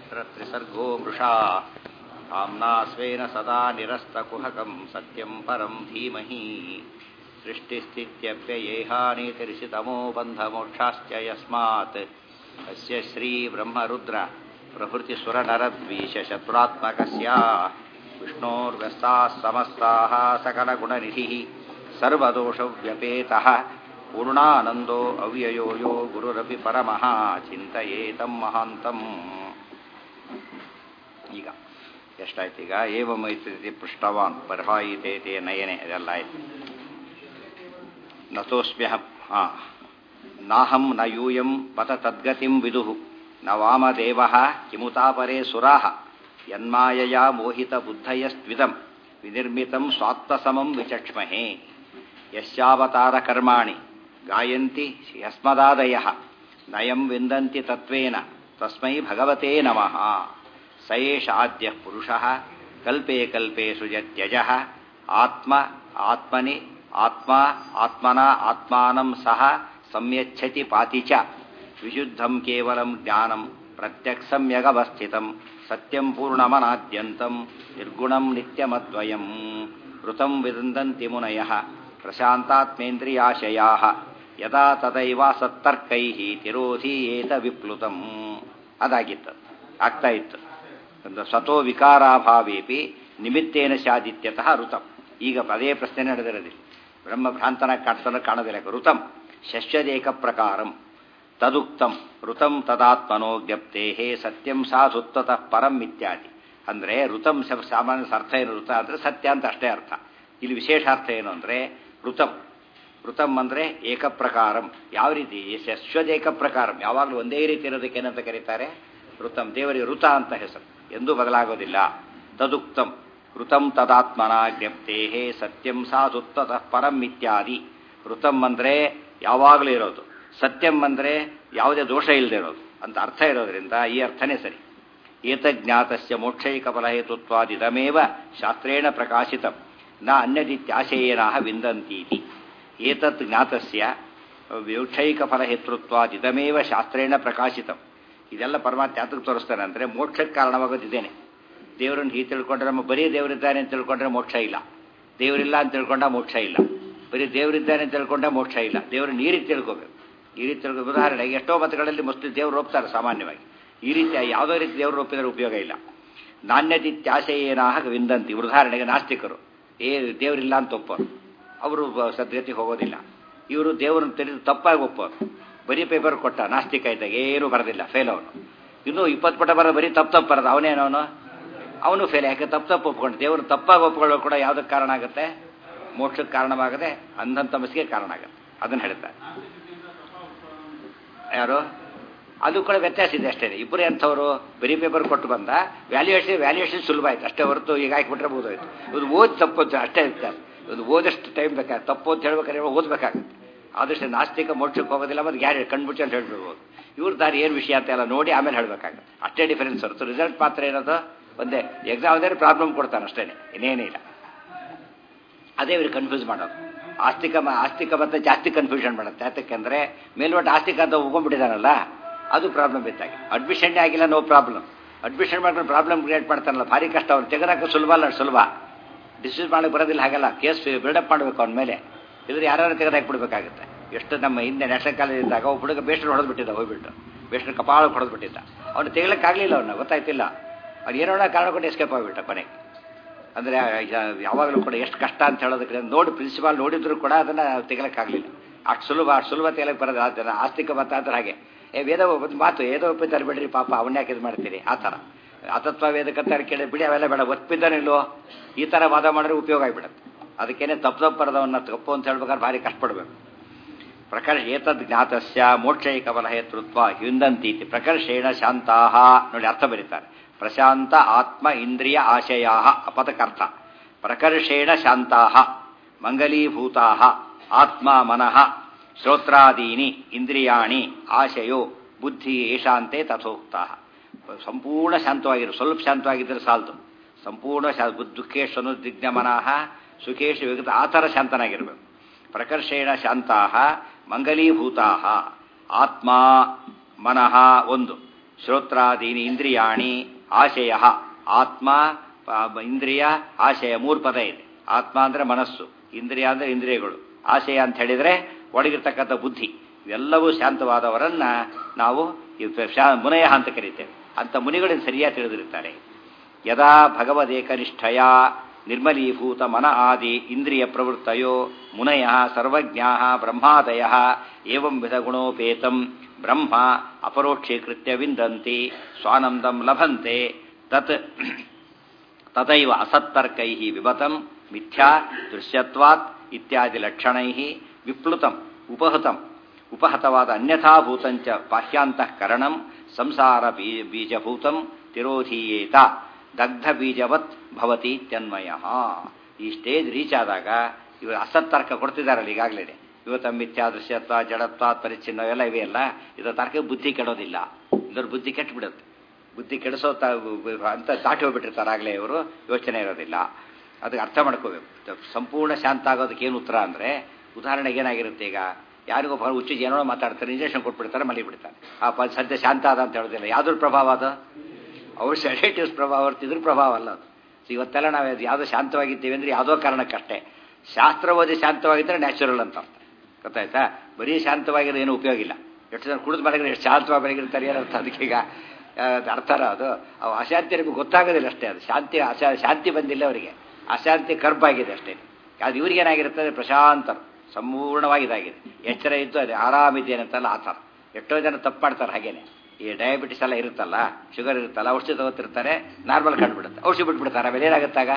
यत्र त्रिसर्गो मृषा आम्ना स्वेन सदा निरस्तकुहकं सत्यं परं धीमहि सृष्टिस्थित्यप्ययेहानीतिरिषितमो बन्धमोक्षाश्च यस्मात् अस्य श्रीब्रह्मरुद्र प्रभृतिसुरनरद्वीषशत्रुरात्मकस्य विष्णोर्व्यस्ताः समस्ताः सकलगुणनिधिः सर्वदोषव्यपेतः पूर्णानन्दो अव्ययो यो ಗುರುರಪಿ ಪರಮಃ ಚಿಂತಯೇತಂ ಮಹಾಂತಂ ಈಗ ಎಷ್ಟಾಯ್ತು ಈಗ ಏವ ಮೈತ್ರಿ ಪೃಷ್ಟವಾನ್ ಬರ್ಹಾಯಿತೇತೆ ನಯನೆ ಅದೆಲ್ಲ ಆಯ್ತು ನತೋಸ್ಮ್ಯಹಂ ಹಾ ನಾಹಂ ನ ಯೂಯಂ ಪತ ತದ್ಗತಿಂ ವಿದುಃ ನ ವಾಮದೇವಃ ಕಿಮುತಾಪರೇ ಸುರಾಃ ಯನ್ಮಾಯಯ ಮೋಹಿತ ಬುದ್ಧಯಸ್ತ್ವಿದಂ ವಿನಿರ್ಮಿತಂ ಸ್ವಾತ್ಮಸಮಂ ವಿಚಕ್ಷ್ಮಹೇ ಯಸ್ಯಾವತಾರ ಕರ್ಮಾಣಿ ಗಾಯಂತಿ ಯಸ್ಮದಾದಯ ನಯಂ ವಿಂದಂತಿ ತತ್ವೇನ ತಸ್ಮೈ ಭಗವತೆ ನಮಃ ಸ ಏಷ ಆದ್ಯ ಪುರುಷ ಕಲ್ಪೆ ಕಲ್ಪೆ ಸೃಜತ್ಯಜ ಆತ್ಮ ಆತ್ಮನಿ ಆತ್ಮ ಆತ್ಮನ ಆತ್ಮಾನಂ ಸಹ ಸಂಯಚ್ಛತಿ ಪಾತಿ ಚ ವಿಶುದ್ಧಂ ಕೇವಲಂ ಜ್ಞಾನಂ ಪ್ರತ್ಯಕ್ಷಮ್ಯಗವಸ್ಥಿತಂ ಸತ್ಯಂ ಪೂರ್ಣಮನಾದ್ಯಂತಂ ನಿರ್ಗುಣಂ ನಿತ್ಯಮದ್ವಯಂ ಋತಂ ವಿದಂದಂತಿ ಮುನಯಃ ಪ್ರಶಾಂತಾತ್ಮೇಂದ್ರಿಯಾಶಯಾ ಯದಾ ತದೈವ ಸತ್ತರ್ಕೈ ತಿರೋಧೀಯೇತ ವಿಪ್ಲುತಂ ಅದಾಗಿತ್ತು ಆಗ್ತಾ ಇತ್ತು ಸತೋ ವಿಕಾರಾಭಾವೇಪಿ ನಿಮಿತ್ತೇನ ಸ್ಯಾದಿತ್ಯತಃ ಋತಂ ಈಗ ಅದೇ ಪ್ರಶ್ನೆ ನಡೆದಿರೋದಿಲ್ಲ ಬ್ರಹ್ಮ ಭ್ರಾಂತನ ಕಾಣ್ತಾನ ಕಾಣೋದಿಲ್ಲ ಋತಂ ಶಶ್ಯದೇಕ ಪ್ರಕಾರಂ ತದುಕ್ತಂ ಋತಂ ತದಾತ್ಮನೋ ಜ್ಞಪ್ತೇ ಸತ್ಯಂ ಸಾಧುತ್ತತಃ ಪರಂ ಇತ್ಯಾದಿ ಅಂದರೆ ಋತಂ ಸಾಮಾನ್ಯ ಅರ್ಥ ಏನು ಋತ ಅಂದರೆ ಸತ್ಯ ಅಂತ ಅಷ್ಟೇ ಅರ್ಥ ಇಲ್ಲಿ ವಿಶೇಷ ಅರ್ಥ ಏನು ಅಂದರೆ ಋತಂ ಋತಂ ಅಂದರೆ ಏಕಪ್ರಕಾರಂ ಯಾವ ರೀತಿ ಶಶ್ವದೇಕ ಪ್ರಕಾರಂ ಯಾವಾಗಲೂ ಒಂದೇ ರೀತಿ ಇರೋದಕ್ಕೆ ಏನಂತ ಕರೀತಾರೆ ಋತಂ ದೇವರಿಗೆ ಋತ ಅಂತ ಹೆಸರು ಎಂದೂ ಬದಲಾಗೋದಿಲ್ಲ ತದುಕ್ತಂ ಋತಂ ತದಾತ್ಮನ ಜ್ಞಪ್ತೇ ಸತ್ಯಂ ಸಾಧುತ್ತತಃ ಪರಂ ಇತ್ಯಾದಿ ಋತಂ ಅಂದರೆ ಯಾವಾಗಲೂ ಇರೋದು ಸತ್ಯಂ ಅಂದರೆ ಯಾವುದೇ ದೋಷ ಇಲ್ಲದೆ ಇರೋದು ಅಂತ ಅರ್ಥ ಇರೋದ್ರಿಂದ ಈ ಅರ್ಥನೇ ಸರಿ ಏತಜ್ಞಾತಸ್ಯ ಮೋಕ್ಷೈಕ ಫಲಹೇತುತ್ವಾದಿದಮೇವ ಶಾಸ್ತ್ರೇಣ ಪ್ರಕಾಶಿತಂ ನ ಅನ್ಯದಿತ್ಯಾಶಯೇನಾಹ ವಿಂದಂತೀತಿ ಏತತ್ ಜ್ಞಾತಸ್ಯ ಮೋಕ್ಷೈಕ ಫಲಹೇತೃತ್ವಾದಿದಮೇವ ಶಾಸ್ತ್ರೇಣ ಪ್ರಕಾಶಿತಂ ಇದೆಲ್ಲ ಪರಮಾತ್ಮ ಯಾತಕ್ಕೆ ತೋರಿಸ್ತಾನೆ ಅಂದರೆ ಮೋಕ್ಷಕ್ಕೆ ಕಾರಣವಾಗೋದಿದ್ದೇನೆ ದೇವರನ್ನು ಹೀಗೆ ತಿಳ್ಕೊಂಡ್ರೆ ನಮ್ಮ ಬರೀ ದೇವರಿದ್ದಾನೆ ಅಂತ ತಿಳ್ಕೊಂಡ್ರೆ ಮೋಕ್ಷ ಇಲ್ಲ ದೇವರಿಲ್ಲ ಅಂತ ತಿಳ್ಕೊಂಡ ಮೋಕ್ಷ ಇಲ್ಲ ಬರೀ ದೇವರಿದ್ದಾನೆ ಅಂತ ತಿಳ್ಕೊಂಡ ಮೋಕ್ಷ ಇಲ್ಲ ದೇವರನ್ನು ಈ ರೀತಿ ತಿಳ್ಕೋಬೇಕು ಈ ರೀತಿ ತಿಳ್ಕೊ ಉದಾಹರಣೆಗೆ ಎಷ್ಟೋ ಮತಗಳಲ್ಲಿ ಮುಸ್ಲಿಂ ದೇವರು ಒಪ್ತಾರೆ ಸಾಮಾನ್ಯವಾಗಿ ಈ ರೀತಿ ಯಾವುದೋ ರೀತಿ ದೇವರು ಒಪ್ಪಿದ್ರೆ ಉಪಯೋಗ ಇಲ್ಲ ನಾಣ್ಯದಿತ್ಯಾಶಯೇನಾಹ ವಿಂದಂತಿ ಉದಾಹರಣೆಗೆ ನಾಸ್ತಿಕರು ಏ ದೇವರಿಲ್ಲ ಅಂತ ಒಪ್ಪೋರು ಅವರು ಸದ್ಗತಿಗೆ ಹೋಗೋದಿಲ್ಲ ಇವರು ದೇವರನ್ನು ತಿಳಿದು ತಪ್ಪಾಗಿ ಒಪ್ಪೋರು ಬರೀ ಪೇಪರ್ ಕೊಟ್ಟ ನಾಸ್ತಿಕ ಇದ್ದಾಗ ಏನೂ ಬರೋದಿಲ್ಲ ಫೇಲ್ ಅವನು ಇನ್ನೂ ಇಪ್ಪತ್ತು ಪಟ ಬರೋ ಬರೀ ತಪ್ಪು ತಪ್ಪು ಬರೋದು ಅವನೇನವನು ಅವನು ಫೇಲ್ ಯಾಕೆ ತಪ್ಪು ತಪ್ಪು ಒಪ್ಕೊಂಡು ದೇವರು ತಪ್ಪಾಗಿ ಒಪ್ಕೊಳ್ಳೋ ಕೂಡ ಯಾವುದಕ್ಕೆ ಕಾರಣ ಆಗುತ್ತೆ ಮೋಕ್ಷಕ್ಕೆ ಕಾರಣವಾಗದೆ ಅಂಧನ್ ತಮಸ್ಗೆ ಕಾರಣ ಆಗುತ್ತೆ ಅದನ್ನು ಹೇಳ್ತಾರೆ ಯಾರು ಅದು ಕೂಡ ವ್ಯತ್ಯಾಸ ಇದೆ ಅಷ್ಟೇ ಇಬ್ಬರು ಎಂಥವ್ರು ಬರೀ ಪೇಪರ್ ಕೊಟ್ಟು ಬಂದ ವ್ಯಾಲ್ಯೂಯೇಷನ್ ವ್ಯಾಲ್ಯೂಯೇಷನ್ ಸುಲಭ ಆಯ್ತು ಅಷ್ಟೇ ಹೊರತು ಈಗ ಹಾಕಿಬಿಟ್ರೆ ಬೋದಾಯ್ತು ಇದು ಓದಿ ತಪ್ಪು ಅಷ್ಟೇ ವ್ಯತ್ಯಾಸ ಇದು ಓದಷ್ಟು ಟೈಮ್ ಬೇಕಾಗುತ್ತೆ ತಪ್ಪು ಅಂತ ಹೇಳ್ಬೇಕಾದ್ರೆ ಓದಬೇಕಾಗುತ್ತೆ ಆದಷ್ಟು ನಾಸ್ತಿಕ ಮೋಕ್ಷಕ್ಕೆ ಹೋಗೋದಿಲ್ಲ ಮತ್ತು ಗ್ಯಾರಿ ಕಣ್ಬಿಟ್ಟು ಅಂತ ಹೇಳ್ಬಿಡ್ಬೋದು ಇವ್ರ ದಾರಿ ಏನು ವಿಷಯ ಅಂತ ಎಲ್ಲ ನೋಡಿ ಆಮೇಲೆ ಹೇಳಬೇಕಾಗುತ್ತೆ ಅಷ್ಟೇ ಡಿಫರೆನ್ಸ್ ಹೊರತು ರಿಸಲ್ಟ್ ಮಾತ್ರ ಏನದು ಒಂದೇ ಎಕ್ಸಾಮ್ ಅದೇ ಪ್ರಾಬ್ಲಮ್ ಕೊಡ್ತಾನೆ ಅಷ್ಟೇ ಇನ್ನೇನಿಲ್ಲ ಅದೇ ಇವ್ರಿಗೆ ಕನ್ಫ್ಯೂಸ್ ಮಾಡೋದು ಆಸ್ತಿಕ ಆಸ್ತಿಕ ಮತ್ತೆ ಜಾಸ್ತಿ ಕನ್ಫ್ಯೂಷನ್ ಮಾಡುತ್ತೆ ಯಾತಕ್ಕೆಂದರೆ ಮೇಲ್ವಟ್ಟು ಆಸ್ತಿಕ ಅಂತ ಹೋಗ್ಬಿಟ್ಟಿದ್ದಾನಲ್ಲ ಅದು ಪ್ರಾಬ್ಲಮ್ ಇತ್ತಾಗಿ ಅಡ್ಮಿಷನ್ನೇ ಆಗಿಲ್ಲ ನೋ ಪ್ರಾಬ್ಲಮ್ ಅಡ್ಮಿಷನ್ ಮಾಡ್ಕೊಂಡು ಪ್ರಾಬ್ಲಮ್ ಕ್ರಿಯೇಟ್ ಮಾಡ್ತಾನಲ್ಲ ಭಾರಿ ಕಷ್ಟ ಅವ್ನು ತೆಗೆದಾಕ ಸುಲಭ ಅಲ್ಲ ಸುಲಭ ಡಿಸಿಸ್ ಮಾಡಕ್ಕೆ ಬರೋದಿಲ್ಲ ಹಾಗಲ್ಲ ಕೇಸ್ ಬಿಲ್ಡಪ್ ಮಾಡಬೇಕು ಅವನ ಮೇಲೆ ಇದ್ರೆ ಯಾರು ತೆಗೆದಾಕ್ಬಿಡ್ಬೇಕಾಗುತ್ತೆ ಎಷ್ಟು ನಮ್ಮ ಹಿಂದೆ ನ್ಯಾಷನಲ್ ಕಾಲೇಜ್ ಇದ್ದಾಗ ಒಬ್ಬ ಹುಡುಗ ಬೇಸ್ಟರ್ ಹೊಡೆದು ಬಿಟ್ಟಿದ್ದ ಹೋಗ್ಬಿಟ್ಟು ಬೇಸ್ಟರ್ ಕಪಾಳ ಹೊಡೆದು ಬಿಟ್ಟಿದ್ದ ಅವ್ನು ತೆಗಿಲಕ್ಕಾಗಲಿಲ್ಲ ಅವನ್ನ ಗೊತ್ತಾಯ್ತಿಲ್ಲ ಅವ್ನು ಏನೋ ಕಾರಣ ಕೊಟ್ಟು ಎಸ್ಕೇಪ್ ಆಗಿಬಿಟ್ಟ ಕೊನೆಗೆ ಅಂದರೆ ಯಾವಾಗಲೂ ಕೂಡ ಎಷ್ಟು ಕಷ್ಟ ಅಂತ ಹೇಳೋದಕ್ಕೆ ನೋಡಿ ಪ್ರಿನ್ಸಿಪಾಲ್ ನೋಡಿದ್ರು ಕೂಡ ಅದನ್ನು ತೆಗಲಕ್ಕಾಗಲಿಲ್ಲ ಅಷ್ಟು ಸುಲಭ ಅಷ್ಟು ಸುಲಭ ತೆಗಲಕ್ಕೆ ಬರೋದು ಆ ಥರ ಆಸ್ತಿಕ ಮತ ಅಂದ್ರೆ ಹಾಗೆ ಏ ವೇದ ಒಂದು ಮಾತು ಏದೋ ಒಪ್ಪಿದ್ದಾರೆ ಬಿಡ್ರಿ ಪಾಪ ಅವನ್ನ ಯಾಕೆ ಇದು ಮಾಡ್ತೀರಿ ಆ ಥರ ಅತತ್ವ ವೇದಕಂತ ಕೇಳಿ ಬಿಡಿ ಅವೆಲ್ಲ ಬೇಡ ಒಪ್ಪಿದ್ದಾನಿಲ್ವೋ ಈ ಥರ ವಾದ ಮಾಡಿದ್ರೆ ಉಪಯೋಗ ಆಗಿಬಿಡುತ್ತೆ ಅದಕ್ಕೇನೆ ತಪ್ಪು ತಪ್ಪು ಬರೋದವನ್ನ ತಪ್ಪು ಅಂತ ಹೇಳ್ಬೇಕಾದ್ರೆ ಭಾರಿ ಕಷ್ಟಪಡಬೇಕು ಪ್ರಕರ್ಷ ಏತದ್ ಜ್ಞಾತಸ್ಯ ಮೋಕ್ಷೈಕ ಬಲಹೇತೃತ್ವ ಹಿಂದಂತೀತಿ ಪ್ರಕರ್ಷೇಣ ಶಾಂತಾಹ ನೋಡಿ ಅರ್ಥ ಬರೀತಾರೆ ಪ್ರಶಾಂತ ಆತ್ಮ ಇಂದ್ರಿಯ ಆಶಯಾ ಅಪತಕರ್ಥ ಪ್ರಕರ್ಷೇಣ ಶಾಂತಾ ಮಂಗಲೀಭೂತಾ ಆತ್ಮ ಮನಃ ಶ್ರೋತ್ರಾದೀನಿ ಇಂದ್ರಿಯಾಣಿ ಆಶಯೋ ಬುದ್ಧಿ ಏಷಾಂತೆ ತಥೋಕ್ತ ಸಂಪೂರ್ಣ ಶಾಂತವಾಗಿರು ಸ್ವಲ್ಪ ಶಾಂತವಾಗಿದ್ದರೆ ಸಾಲ್ತು ಸಂಪೂರ್ಣ ಶಾ ದುಃಖೇಶನು ದಿಗ್ನಮನಃ ಸುಖೇಶು ವಿಗತ ಆ ಥರ ಶಾಂತನಾಗಿರಬೇಕು ಪ್ರಕರ್ಷೇಣ ಶಾಂತಾ ಮಂಗಲೀಭೂತಾ ಆತ್ಮ ಮನಃ ಒಂದು ಶ್ರೋತ್ರಾದೀನಿ ಇಂದ್ರಿಯಾಣಿ ಆಶಯ ಆತ್ಮ ಪ- ಇಂದ್ರಿಯ ಆಶಯ ಮೂರು ಪದ ಇದೆ ಆತ್ಮ ಅಂದ್ರೆ ಮನಸ್ಸು ಇಂದ್ರಿಯ ಅಂದ್ರೆ ಇಂದ್ರಿಯಗಳು ಆಶಯ ಅಂತ ಹೇಳಿದ್ರೆ ಒಳಗಿರ್ತಕ್ಕಂಥ ಬುದ್ಧಿ ಇವೆಲ್ಲವೂ ಶಾಂತವಾದವರನ್ನ ನಾವು ಈ ಶಾ- ಮುನಯ ಅಂತ ಕರೀತೇವೆ ಅಂತ ಮುನಿಗಳಿಂದ ಸರಿಯಾಗಿ ತಿಳಿದಿರುತ್ತಾರೆ ಯದಾ ಭಗವದೇಕನಿಷ್ಠಯ ನಿರ್ಮಲೀಭೂತ ಮನ ಆದಿ ಇಂದ್ರಿಯ ಪ್ರವೃತ್ತಯೋ ಮುನಯ ಸರ್ವಜ್ಞಾ ಬ್ರಹ್ಮಾದಯ ಏವಂ ವಿಧ ಗುಣೋಪೇತಂ ಬ್ರಹ್ಮ ಅಪರೋಕ್ಷೀಕೃತ್ಯ ವಿಂದಂತಿ ಸ್ವಾನಂದಂ ಲಭಂತೆ ತತ್ ತದೈವ ಅಸತ್ತರ್ಕೈ ವಿಭತಂ ಮಿಥ್ಯಾ ದೃಶ್ಯತ್ವಾತ್ ಇತ್ಯಾದಿ ಲಕ್ಷಣೈ ವಿಪ್ಲುತಂ ಉಪಹತಂ ಉಪಹತವಾದ ಅನ್ಯಥಾಭೂತಂಚ ಬಾಹ್ಯಾಂತಃಕರಣಂ ಸಂಸಾರ ಬೀ- ಬೀಜಭೂತಂ ತಿರೋಧೀಯೇತ ದಗ್ಧ ಬೀಜವತ್ ಭವತಿ ತನ್ಮಯ ಈ ಸ್ಟೇಜ್ ರೀಚ್ ಆದಾಗ ಇವರು ಅಸತ್ತರ್ಕ ಕೊಡ್ತಿದ್ದಾರಲ್ಲ ಈಗಾಗಲೇ ಇವತ್ತ ಮಿಥ್ಯಾ ದೃಶ್ಯತ್ವ ಜಡತ್ವ ಪರಿಚ್ಛಿನ್ನ ಎಲ್ಲ ಇವೆಯಲ್ಲ ಇದರ ತರ್ಕ ಬುದ್ಧಿ ಕೆಡೋದಿಲ್ಲ ಇದರ ಬುದ್ಧಿ ಕೆಟ್ಟಬಿಡುತ್ತೆ ಬುದ್ಧಿ ಕೆಡಿಸೋ ತ ಅಂತ ದಾಟಿ ಹೋಗ್ಬಿಟ್ಟಿರ್ತಾರೆ ಆಗಲೇ ಇವರು ಯೋಚನೆ ಇರೋದಿಲ್ಲ ಅದಕ್ಕೆ ಅರ್ಥ ಮಾಡ್ಕೋಬೇಕು ಸಂಪೂರ್ಣ ಶಾಂತ ಆಗೋದಕ್ಕೆ ಏನು ಉತ್ತರ ಅಂದರೆ ಉದಾಹರಣೆಗೆ ಏನಾಗಿರುತ್ತೆ ಈಗ ಯಾರಿಗೋ ಬಹಳ ಹುಚ್ಚು ಏನೋ ಮಾತಾಡ್ತಾರೆ ಇಂಜೆಕ್ಷನ್ ಕೊಟ್ಬಿಡ್ತಾರೆ ಮಲಿ ಬಿಡ್ತಾರೆ ಆ ಪ ಸದ್ಯ ಶಾಂತ ಆದ ಅಂತ ಹೇಳೋದಿಲ್ಲ ಯಾವ್ದ್ರ ಪ್ರಭಾವ ಅದು ಅವ್ರ ಸೆಡೇಟಿವ್ಸ್ ಪ್ರಭಾವ ಹೊರ್ತು ಇದ್ರ ಪ್ರಭಾವ ಅಲ್ಲ ಅದು ಸೊ ಇವತ್ತೆಲ್ಲ ನಾವು ಯಾವುದೋ ಶಾಂತವಾಗಿದ್ದೀವಿ ಅಂದರೆ ಯಾವುದೋ ಕಾರಣಕ್ಕಷ್ಟೇ ಶಾಸ್ತ್ರ ಓದಿ ಶಾಂತವಾಗಿದ್ದರೆ ನ್ಯಾಚುರಲ್ ಅಂತ ಅರ್ಥ ಗೊತ್ತಾಯ್ತಾ ಬರೀ ಶಾಂತವಾಗಿರೋ ಏನು ಉಪಯೋಗ ಇಲ್ಲ ಎಷ್ಟು ಜನ ಕುಡಿದು ಮಲಗಿದ್ರೆ ಎಷ್ಟು ಶಾಂತವಾಗಿ ಮಲಗಿರ್ತಾರೆ ಏನರ್ಥ ಅದಕ್ಕೀಗ ಆ, ಅದು ಅರ್ಥನ ಅದು ಅವು ಅಶಾಂತಿ ನಿಮಗೆ ಗೊತ್ತಾಗೋದಿಲ್ಲ ಅಷ್ಟೇ ಅದು ಶಾಂತಿ ಅಶಾ ಶಾಂತಿ ಬಂದಿಲ್ಲ ಅವರಿಗೆ ಅಶಾಂತಿ ಕರ್ಬಾಗಿದೆ ಅಷ್ಟೇ ಅದು ಇವ್ರಿಗೇನಾಗಿರ್ತದೆ ಪ್ರಶಾಂತರು ಸಂಪೂರ್ಣವಾಗಿದಾಗಿದೆ ಎಚ್ಚರ ಇದ್ದು ಅದು ಆರಾಮಿದ್ದೇನೆ ಅಂತಲ್ಲ ಆ ಥರ ಎಷ್ಟೋ ಜನ ತಪ್ಪು ಮಾಡ್ತಾರೆ ಹಾಗೇನೆ ಈ ಡಯಾಬಿಟಿಸ್ ಎಲ್ಲ ಇರುತ್ತಲ್ಲ ಶುಗರ್ ಇರುತ್ತಲ್ಲ ಔಷಧಿ ತಗೋತಿರ್ತಾರೆ ನಾರ್ಮಲ್ ಕಂಡುಬಿಡುತ್ತೆ ಔಷಧಿ ಬಿಟ್ಬಿಡ್ತಾರೆ ಆಮೇಲೆ ಏನಾಗುತ್ತಾಗ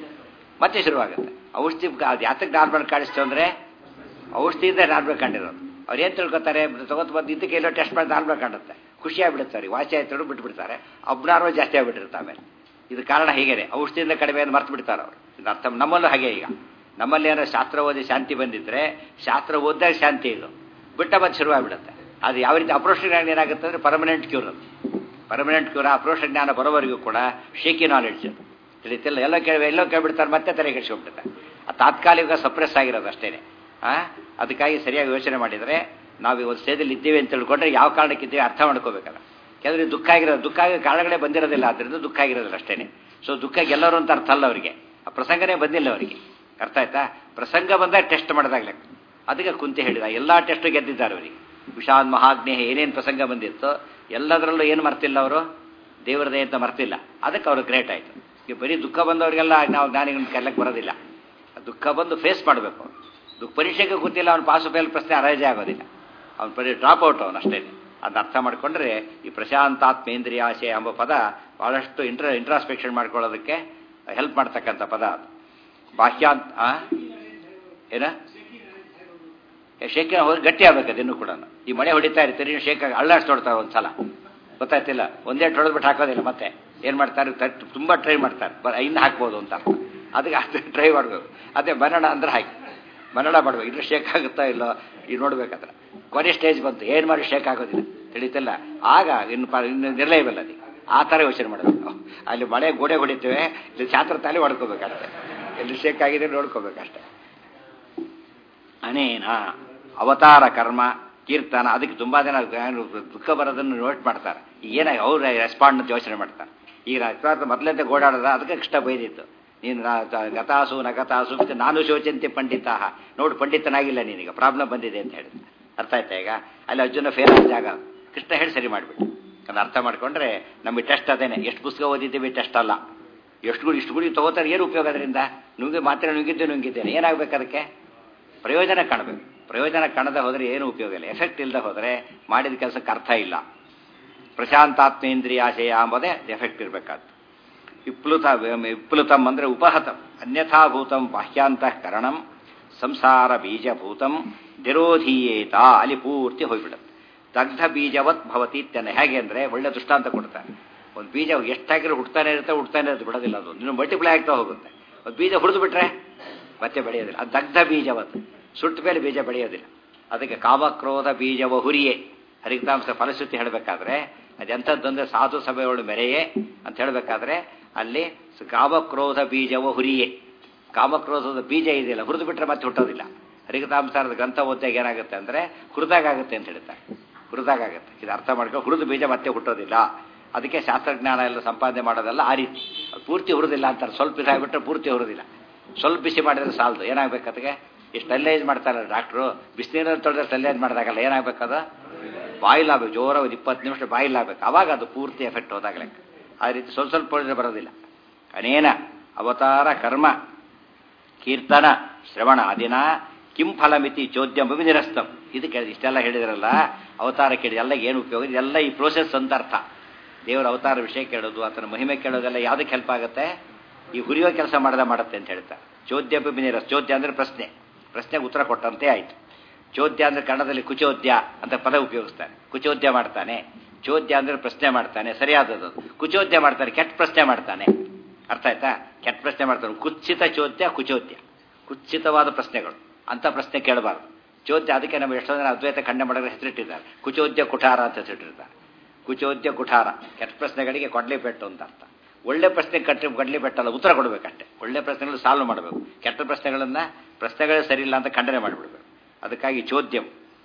ಮತ್ತೆ ಶುರುವಾಗುತ್ತೆ ಔಷಧಿ ಅದು ಯಾತಕ್ಕೆ ನಾರ್ಮಲ್ ಕಾಣಿಸ್ತು ಅಂದರೆ ಔಷಧಿಯಿಂದ ನಾರ್ಮಲ್ ಕಂಡಿರೋದು ಅವ್ರು ಏನು ತಿಳ್ಕೊತಾರೆ ತಗೋತ ಬಂದು ಇದಕ್ಕೆ ಎಲ್ಲೋ ಟೆಸ್ಟ್ ಮಾಡಿ ನಾರ್ಮಲ್ ಕಾಣುತ್ತೆ ಖುಷಿಯಾಗ್ಬಿಡುತ್ತಾರೆ ವಾಸಿ ಆಯ್ತು ಬಿಟ್ಬಿಡ್ತಾರೆ ಅಬ್ನಾರ್ಮಲ್ ಜಾಸ್ತಿ ಆಗ್ಬಿಟ್ಟಿರುತ್ತೆ ಆಮೇಲೆ ಇದು ಕಾರಣ ಹೀಗೇನೆ ಔಷಧಿಯಿಂದ ಕಡಿಮೆ ಅಂತ ಮರ್ತು ಬಿಡ್ತಾರೆ ಅವರು ಇದು ಅರ್ಥ ನಮ್ಮಲ್ಲೂ ಹಾಗೆ ಈಗ ನಮ್ಮಲ್ಲಿ ಏನಾದ್ರು ಶಾಸ್ತ್ರ ಓದಿ ಶಾಂತಿ ಬಂದಿದ್ರೆ ಶಾಸ್ತ್ರ ಓದಿದಾಗ ಶಾಂತಿ ಇದು ಬಿಟ್ಟ ಮತ್ತೆ ಶುರುವಾಗ್ಬಿಡುತ್ತೆ ಅದು ಯಾವ ರೀತಿ ಅಪ್ರೋಷ ಜ್ಞಾನ ಏನಾಗುತ್ತೆ ಅಂದರೆ ಪರ್ಮನೆಂಟ್ ಕ್ಯೂರ್ ಅದು ಪರ್ಮನೆಂಟ್ ಕ್ಯೂರ್ ಅಪ್ರೋಷ ಜ್ಞಾನ ಬರೋವರೆಗೂ ಕೂಡ ಶೇಕಿ ನಾಲೆಡ್ಜ್ ಅದು ತಿಳಿತಿಲ್ಲ ಎಲ್ಲೋ ಕೇಳಿ ಎಲ್ಲೋ ಕೇಳ್ಬಿಡ್ತಾರೆ ಮತ್ತೆ ತಲೆ ಕೆಡಿಸ್ಕೊಂಡ್ಬಿಡ್ತಾರೆ ಆ ತಾತ್ಕಾಲಿಕ ಸಪ್ರೆಸ್ ಆಗಿರೋದು ಅಷ್ಟೇ ಆ ಅದಕ್ಕಾಗಿ ಸರಿಯಾಗಿ ಯೋಚನೆ ಮಾಡಿದರೆ ನಾವು ಒಂದು ಸ್ಟೇಜಲ್ಲಿ ಇದ್ದೀವಿ ಅಂತ ತಿಳ್ಕೊಂಡ್ರೆ ಯಾವ ಕಾರಣಕ್ಕಿದ್ದೀವಿ ಅರ್ಥ ಮಾಡ್ಕೋಬೇಕಲ್ಲ ಕೆಲವರಿಗೆ ದುಃಖ ಆಗಿರೋದು ದುಃಖ ಆಗಿ ಕಾರಣಗಳೇ ಬಂದಿರೋದಿಲ್ಲ ಆದ್ದರಿಂದ ದುಃಖ ಆಗಿರೋದಿಲ್ಲ ಅಷ್ಟೇ ಸೊ ದುಃಖ ಗೆಲ್ಲೋರು ಅಂತ ಅರ್ಥ ಅಲ್ಲ ಅವರಿಗೆ ಆ ಪ್ರಸಂಗನೇ ಬಂದಿಲ್ಲ ಅವರಿಗೆ ಅರ್ಥ ಆಯ್ತಾ ಪ್ರಸಂಗ ಬಂದಾಗ ಟೆಸ್ಟ್ ಮಾಡಿದಾಗಲೇ ಅದಕ್ಕೆ ಕುಂತಿ ಹೇಳಿದ ಎಲ್ಲ ಟೆಸ್ಟ್ ಗೆದ್ದಿದ್ದಾರೆ ಅವರಿಗೆ ವಿಷಾದ್ ಮಹಾಗ್ನೇಹ ಏನೇನು ಪ್ರಸಂಗ ಬಂದಿತ್ತು ಎಲ್ಲದರಲ್ಲೂ ಏನು ಮರ್ತಿಲ್ಲ ಅವರು ದೇವರದೇ ಅಂತ ಮರ್ತಿಲ್ಲ ಅದಕ್ಕೆ ಅವರು ಗ್ರೇಟ್ ಆಯಿತು ಈಗ ಬರೀ ದುಃಖ ಬಂದವರಿಗೆಲ್ಲ ನಾವು ಜ್ಞಾನಿಗಳನ್ನ ಕರ್ಲಕ್ಕೆ ಬರೋದಿಲ್ಲ ದುಃಖ ಬಂದು ಫೇಸ್ ಮಾಡಬೇಕು ದುಃಖ ಪರೀಕ್ಷೆಗೆ ಗೊತ್ತಿಲ್ಲ ಅವ್ನು ಪಾಸು ಫೇಲ್ ಪ್ರಶ್ನೆ ಅರಾಜೆ ಆಗೋದಿಲ್ಲ ಅವ್ನು ಬರೀ ಡ್ರಾಪ್ ಔಟ್ ಅವನು ಅಷ್ಟೇ ಅದನ್ನ ಅರ್ಥ ಮಾಡಿಕೊಂಡ್ರೆ ಈ ಪ್ರಶಾಂತಾತ್ಮೇಂದ್ರಿಯಾಶಯ ಎಂಬ ಪದ ಭಾಳಷ್ಟು ಇಂಟ್ರ ಇಂಟ್ರಾಸ್ಪೆಕ್ಷನ್ ಮಾಡ್ಕೊಳ್ಳೋದಕ್ಕೆ ಹೆಲ್ಪ್ ಮಾಡ್ತಕ್ಕಂಥ ಪದ ಅದು ಬಾಹ್ಯಾಂತ ಆ? ಏನ ಶೇಕಿನ ಹೋಗಿ ಗಟ್ಟಿ ಆಗ್ಬೇಕು ಇನ್ನೂ ಕೂಡ ಈ ಮಳೆ ಹೊಡಿತಾ ಇರ್ತೀರಿ ಶೇಕ್ ಅಳ್ಳಾಡ್ಸ್ಕೊಡ್ತಾರೆ ಒಂದು ಸಲ ಗೊತ್ತಾಯ್ತಿಲ್ಲ ಒಂದೇ ಹೊಡೆದ್ಬಿಟ್ಟು ಹಾಕೋದಿಲ್ಲ ಮತ್ತೆ ಏನು ಮಾಡ್ತಾರೆ ತ- ತುಂಬಾ ಟ್ರೈ ಮಾಡ್ತಾರೆ ಬ ಇನ್ನು ಹಾಕ್ಬೋದು ಅಂತ ಅದಕ್ಕೆ ಅದು ಟ್ರೈ ಮಾಡಬೇಕು ಅದೇ ಬನ್ನಡ ಅಂದ್ರೆ ಹಾಕಿ ಬನ್ನಡ ಮಾಡ್ಬೇಕು ಇನ್ನು ಶೇಕ್ ಆಗುತ್ತಾ ಇಲ್ಲೋ ಈಗ ನೋಡ್ಬೇಕಾದ್ರೆ ಕೊನೆ ಸ್ಟೇಜ್ ಬಂತು ಏನು ಮಾಡಿ ಶೇಕ್ ಆಗೋದಿಲ್ಲ ತಿಳಿತಿಲ್ಲ ಆಗ ಇನ್ನು ಪ ಇನ್ನು ನಿರ್ಲಯವಿಲ್ಲ ಅದಕ್ಕೆ ಆ ಥರ ಯೋಚನೆ ಮಾಡಬೇಕು ಅಲ್ಲಿ ಮಳೆ ಗೋಡೆ ಹೊಡಿತೇವೆ ಇಲ್ಲಿ ಛಾತ್ರ ತಾಲಿ ಹೊಡ್ಕೋಬೇಕಷ್ಟೆ ಎಲ್ಲಿ ಶೇಕ್ ಆಗಿದೆ ನೋಡ್ಕೋಬೇಕಷ್ಟೆ ಅನೇನ ಅವತಾರ ಕರ್ಮ ಕೀರ್ತನ ಅದಕ್ಕೆ ತುಂಬಾ ಜನ ಏನು ದುಃಖ ಬರೋದನ್ನು ನೋಟ್ ಮಾಡ್ತಾರೆ ಏನ ಅವ್ರು ರೆಸ್ಪಾಂಡ್ ಅಂತ ಯೋಚನೆ ಮಾಡ್ತಾರೆ ಈಗ ರಾಜಕಾರಣ ಮೊದಲಂತೆ ಗೋಡಾಡದ ಅದಕ್ಕೆ ಇಷ್ಟ ಬೈದಿತ್ತು ನೀನು ರಾ- ತ- ಗತಾಸು ನಗತಾಸು ಮತ್ತೆ ನಾನು ಶೋಚಂತೆ ಪಂಡಿತ ನೋಡು ಪಂಡಿತನಾಗಿಲ್ಲ ನೀನೀಗ ಪ್ರಾಬ್ಲಮ್ ಬಂದಿದೆ ಅಂತ ಹೇಳಿದ ಅರ್ಥ ಆಯ್ತಾ ಈಗ ಅಲ್ಲಿ ಅರ್ಜುನ ಫೇಲ್ ಆದ ಜಾಗ ಕೃಷ್ಣ ಹೇಳಿ ಸರಿ ಮಾಡಿಬಿಟ್ಟು ಅದನ್ನ ಅರ್ಥ ಮಾಡ್ಕೊಂಡ್ರೆ ನಮಗೆ ಟೆಸ್ಟ್ ಅದೇನೆ ಎಷ್ಟು ಪುಸ್ತಕ ಓದಿದ್ದೀವಿ ಟೆಸ್ಟ್ ಅಲ್ಲ ಎಷ್ಟು ಗುಡಿ ಇಷ್ಟು ಗುಡಿ ತಗೋತಾರೆ ಏನು ಉಪಯೋಗ ಅದರಿಂದ ನುಂಗಿ ಮಾತ್ರ ನುಂಗಿದ್ದೆ ನುಂಗಿದ್ದೇನೆ ಏನಾಗಬೇಕು ಅದಕ್ಕೆ ಪ್ರಯೋಜನ ಕಾಣಬೇಕು ಪ್ರಯೋಜನ ಕಾಣದೆ ಹೋದರೆ ಏನು ಉಪಯೋಗ ಇಲ್ಲ ಎಫೆಕ್ಟ್ ಇಲ್ಲದೆ ಹೋದರೆ ಮಾಡಿದ ಕೆಲಸಕ್ಕೆ ಅರ್ಥ ಇಲ್ಲ ಪ್ರಶಾಂತಾತ್ಮೇಂದ್ರಿಯಾಶಯ ಎಂಬುದೇ ಎಫೆಕ್ಟ್ ಇರಬೇಕಾದ್ದು ವಿಪ್ಲುತ ವಿಪ್ಲುತಂ ಅಂದರೆ ಉಪಹತಂ ಅನ್ಯಥಾಭೂತಂ ಬಾಹ್ಯಾಂತಃಕರಣಂ ಸಂಸಾರ ಬೀಜಭೂತಂ ನಿರೋಧೀಯೇತ ಅಲ್ಲಿ ಪೂರ್ತಿ ಹೋಗ್ಬಿಡುತ್ತೆ ದಗ್ಧ ಬೀಜವತ್ ಭವತಿ ಇತ್ಯನ್ನ ಹೇಗೆ ಅಂದರೆ ಒಳ್ಳೆ ದೃಷ್ಟಾಂತ ಕೊಡ್ತಾರೆ ಒಂದು ಬೀಜ ಎಷ್ಟಾಗಿರೋ ಹುಡ್ತಾನೆ ಇರುತ್ತೆ ಹುಡ್ತಾನೆ ಇರುತ್ತೆ ಬಿಡೋದಿಲ್ಲ ಅದು ಇನ್ನು ಮಲ್ಟಿಪ್ಲೈ ಆಗ್ತಾ ಹೋಗುತ್ತೆ ಒಂದು ಬೀಜ ಹುಡಿದು ಬಿಟ್ರೆ ಮತ್ತೆ ಬೆಳೆಯೋದಿಲ್ಲ ಅದು ದಗ್ಧ ಬೀಜವತ್ ಸುಟ್ಟ ಮೇಲೆ ಬೀಜ ಬೆಳೆಯೋದಿಲ್ಲ ಅದಕ್ಕೆ ಕಾಮಕ್ರೋಧ ಬೀಜವ ಹುರಿಯೇ ಹರಿತಾಂಶ ಫಲಶ್ರುತಿ ಹೇಳಬೇಕಾದ್ರೆ ಅದೆಂಥದ್ದಂದ್ರೆ ಸಾಧು ಸಭೆಯೊಳು ಮೆರೆಯೇ ಅಂತ ಹೇಳಬೇಕಾದ್ರೆ ಅಲ್ಲಿ ಸ- ಕಾಮಕ್ರೋಧ ಬೀಜವ ಹುರಿಯೇ ಕಾಮಕ್ರೋಧದ ಬೀಜ ಇದೆಯಲ್ಲ ಹುರಿದು ಬಿಟ್ರೆ ಮತ್ತೆ ಹುಟ್ಟೋದಿಲ್ಲ ಹರಿಕತಾಂಸಾರದ ಗ್ರಂಥ ಓದಿದಾಗ ಏನಾಗುತ್ತೆ ಅಂದರೆ ಹುರಿದಾಗುತ್ತೆ ಅಂತ ಹೇಳ್ತಾರೆ ಹುರಿದಾಗತ್ತೆ ಇದು ಅರ್ಥ ಮಾಡ್ಕೊ ಹುರಿದು ಬೀಜ ಮತ್ತೆ ಹುಟ್ಟೋದಿಲ್ಲ ಅದಕ್ಕೆ ಶಾಸ್ತ್ರಜ್ಞಾನ ಎಲ್ಲ ಸಂಪಾದನೆ ಮಾಡೋದಲ್ಲ ಆ ರೀತಿ ಅದು ಪೂರ್ತಿ ಹುರಿದಿಲ್ಲ ಅಂತಾರೆ ಸ್ವಲ್ಪ ಇದಾಗ್ಬಿಟ್ರೆ ಪೂರ್ತಿ ಹುರಿದಿಲ್ಲ ಸ್ವಲ್ಪ ಬಿಸಿ ಮಾಡಿದ್ರೆ ಸಾಲದು ಏನಾಗ್ಬೇಕು ಅದಕ್ಕೆ ಈ ಸ್ಟೆಲ್ಲೈಸ್ ಮಾಡ್ತಾರೆ ಡಾಕ್ಟ್ರು ಬಿಸಿನೀರಲ್ಲಿ ತೊಳೆದ್ರೆ ಸ್ಟೆಲ್ಲೈಸ್ ಮಾಡಿದಾಗಲ್ಲ ಏನಾಗಬೇಕದು ಬಾಯಿಲ್ ಆಗ್ಬೇಕು ಜೋರ ಒಂದು ಇಪ್ಪತ್ತು ನಿಮಿಷ ಬಾಯಿಲ್ ಆಗ್ಬೇಕು ಅವಾಗ ಅದು ಪೂರ್ತಿ ಎಫೆಕ್ಟ್ ಹೋದಾಗಲೇ ಆ ರೀತಿ ಸ್ವಲ್ಪ ಸ್ವಲ್ಪ ಹೊಡೆದ್ರೆ ಬರೋದಿಲ್ಲ ಅನೇನ ಅವತಾರ ಕರ್ಮ ಕೀರ್ತನ ಶ್ರವಣ ಅದಿನ ಕಿಂ ಫಲಮಿತಿ ಚೋದ್ಯಂ ನಿರಸ್ತಂ ಇದು ಕೇಳಿ ಇಷ್ಟೆಲ್ಲ ಹೇಳಿದ್ರಲ್ಲ ಅವತಾರ ಕೇಳಿ ಎಲ್ಲ ಏನು ಉಪಯೋಗ ಇದೆಲ್ಲ ಈ ಪ್ರೋಸೆಸ್ ಅಂತ ಅರ್ಥ ದೇವರ ಅವತಾರ ವಿಷಯ ಕೇಳೋದು ಆತನ ಮಹಿಮೆ ಕೇಳೋದೆಲ್ಲ ಯಾವುದಕ್ಕೆ ಹೆಲ್ಪ್ ಆಗುತ್ತೆ ಈ ಹುರಿಯೋ ಕೆಲಸ ಮಾಡದ ಮಾಡುತ್ತೆ ಅಂತ ಹೇಳ್ತಾರೆ ಚೋದ್ಯಪಿ ನಿರಸ್ ಚೋದ್ಯ ಅಂದರೆ ಪ್ರಶ್ನೆ ಪ್ರಶ್ನೆಗೆ ಉತ್ತರ ಕೊಟ್ಟಂತೆ ಆಯಿತು ಚೋದ್ಯ ಅಂದರೆ ಕನ್ನಡದಲ್ಲಿ ಕುಚೋದ್ಯ ಅಂತ ಪದ ಉಪಯೋಗಿಸ್ತಾನೆ ಕುಚೋದ್ಯ ಮಾಡ್ತಾನೆ ಚೋದ್ಯ ಅಂದರೆ ಪ್ರಶ್ನೆ ಮಾಡ್ತಾನೆ ಸರಿಯಾದದ್ದು ಕುಚೋದ್ಯ ಮಾಡ್ತಾನೆ ಕೆಟ್ಟ ಪ್ರಶ್ನೆ ಮಾಡ್ತಾನೆ ಅರ್ಥ ಆಯ್ತಾ ಕೆಟ್ಟ ಪ್ರಶ್ನೆ ಮಾಡ್ತಾನೆ ಕುತ್ಸಿತ ಚೋದ್ಯ ಕುಚೋದ್ಯ ಕುತ್ಸಿತವಾದ ಪ್ರಶ್ನೆಗಳು ಅಂತ ಪ್ರಶ್ನೆ ಕೇಳಬಾರ್ದು ಚೋದ್ಯ ಅದಕ್ಕೆ ನಮ್ಮ ಎಷ್ಟೋ ಜನ ಅದ್ವೈತ ಖಂಡ ಮಾಡೋದ್ರೆ ಹೆಸರಿಟ್ಟಿದ್ದಾರೆ ಕುಚೋದ್ಯ ಕುಠಾರ ಅಂತ ಹೆಸರಿಟ್ಟಿರ್ತಾರೆ ಕುಚೋದ್ಯ ಕುಠಾರ ಕೆಟ್ಟ ಪ್ರಶ್ನೆಗಳಿಗೆ ಕೊಡ್ಲಿ ಪೆಟ್ಟು ಅಂತ ಅರ್ಥ ಒಳ್ಳೆ ಪ್ರಶ್ನೆ ಕಟ್ಟಿ ಕೊಡ್ಲಿ ಪೆಟ್ಟಲ್ಲ ಉತ್ತರ ಕೊಡಬೇಕಷ್ಟೆ ಒಳ್ಳೆ ಪ್ರಶ್ನೆಗಳು ಸಾಲ್ವ್ ಮಾಡಬೇಕು ಕೆಟ್ಟ ಪ್ರಶ್ನೆಗಳನ್ನ ಪ್ರಶ್ನೆಗಳೇ ಸರಿಯಿಲ್ಲ ಅಂತ ಖಂಡನೆ ಮಾಡಿಬಿಡ್ಬೇಕು ಅದಕ್ಕಾಗಿ ಚೋದ್ಯಂ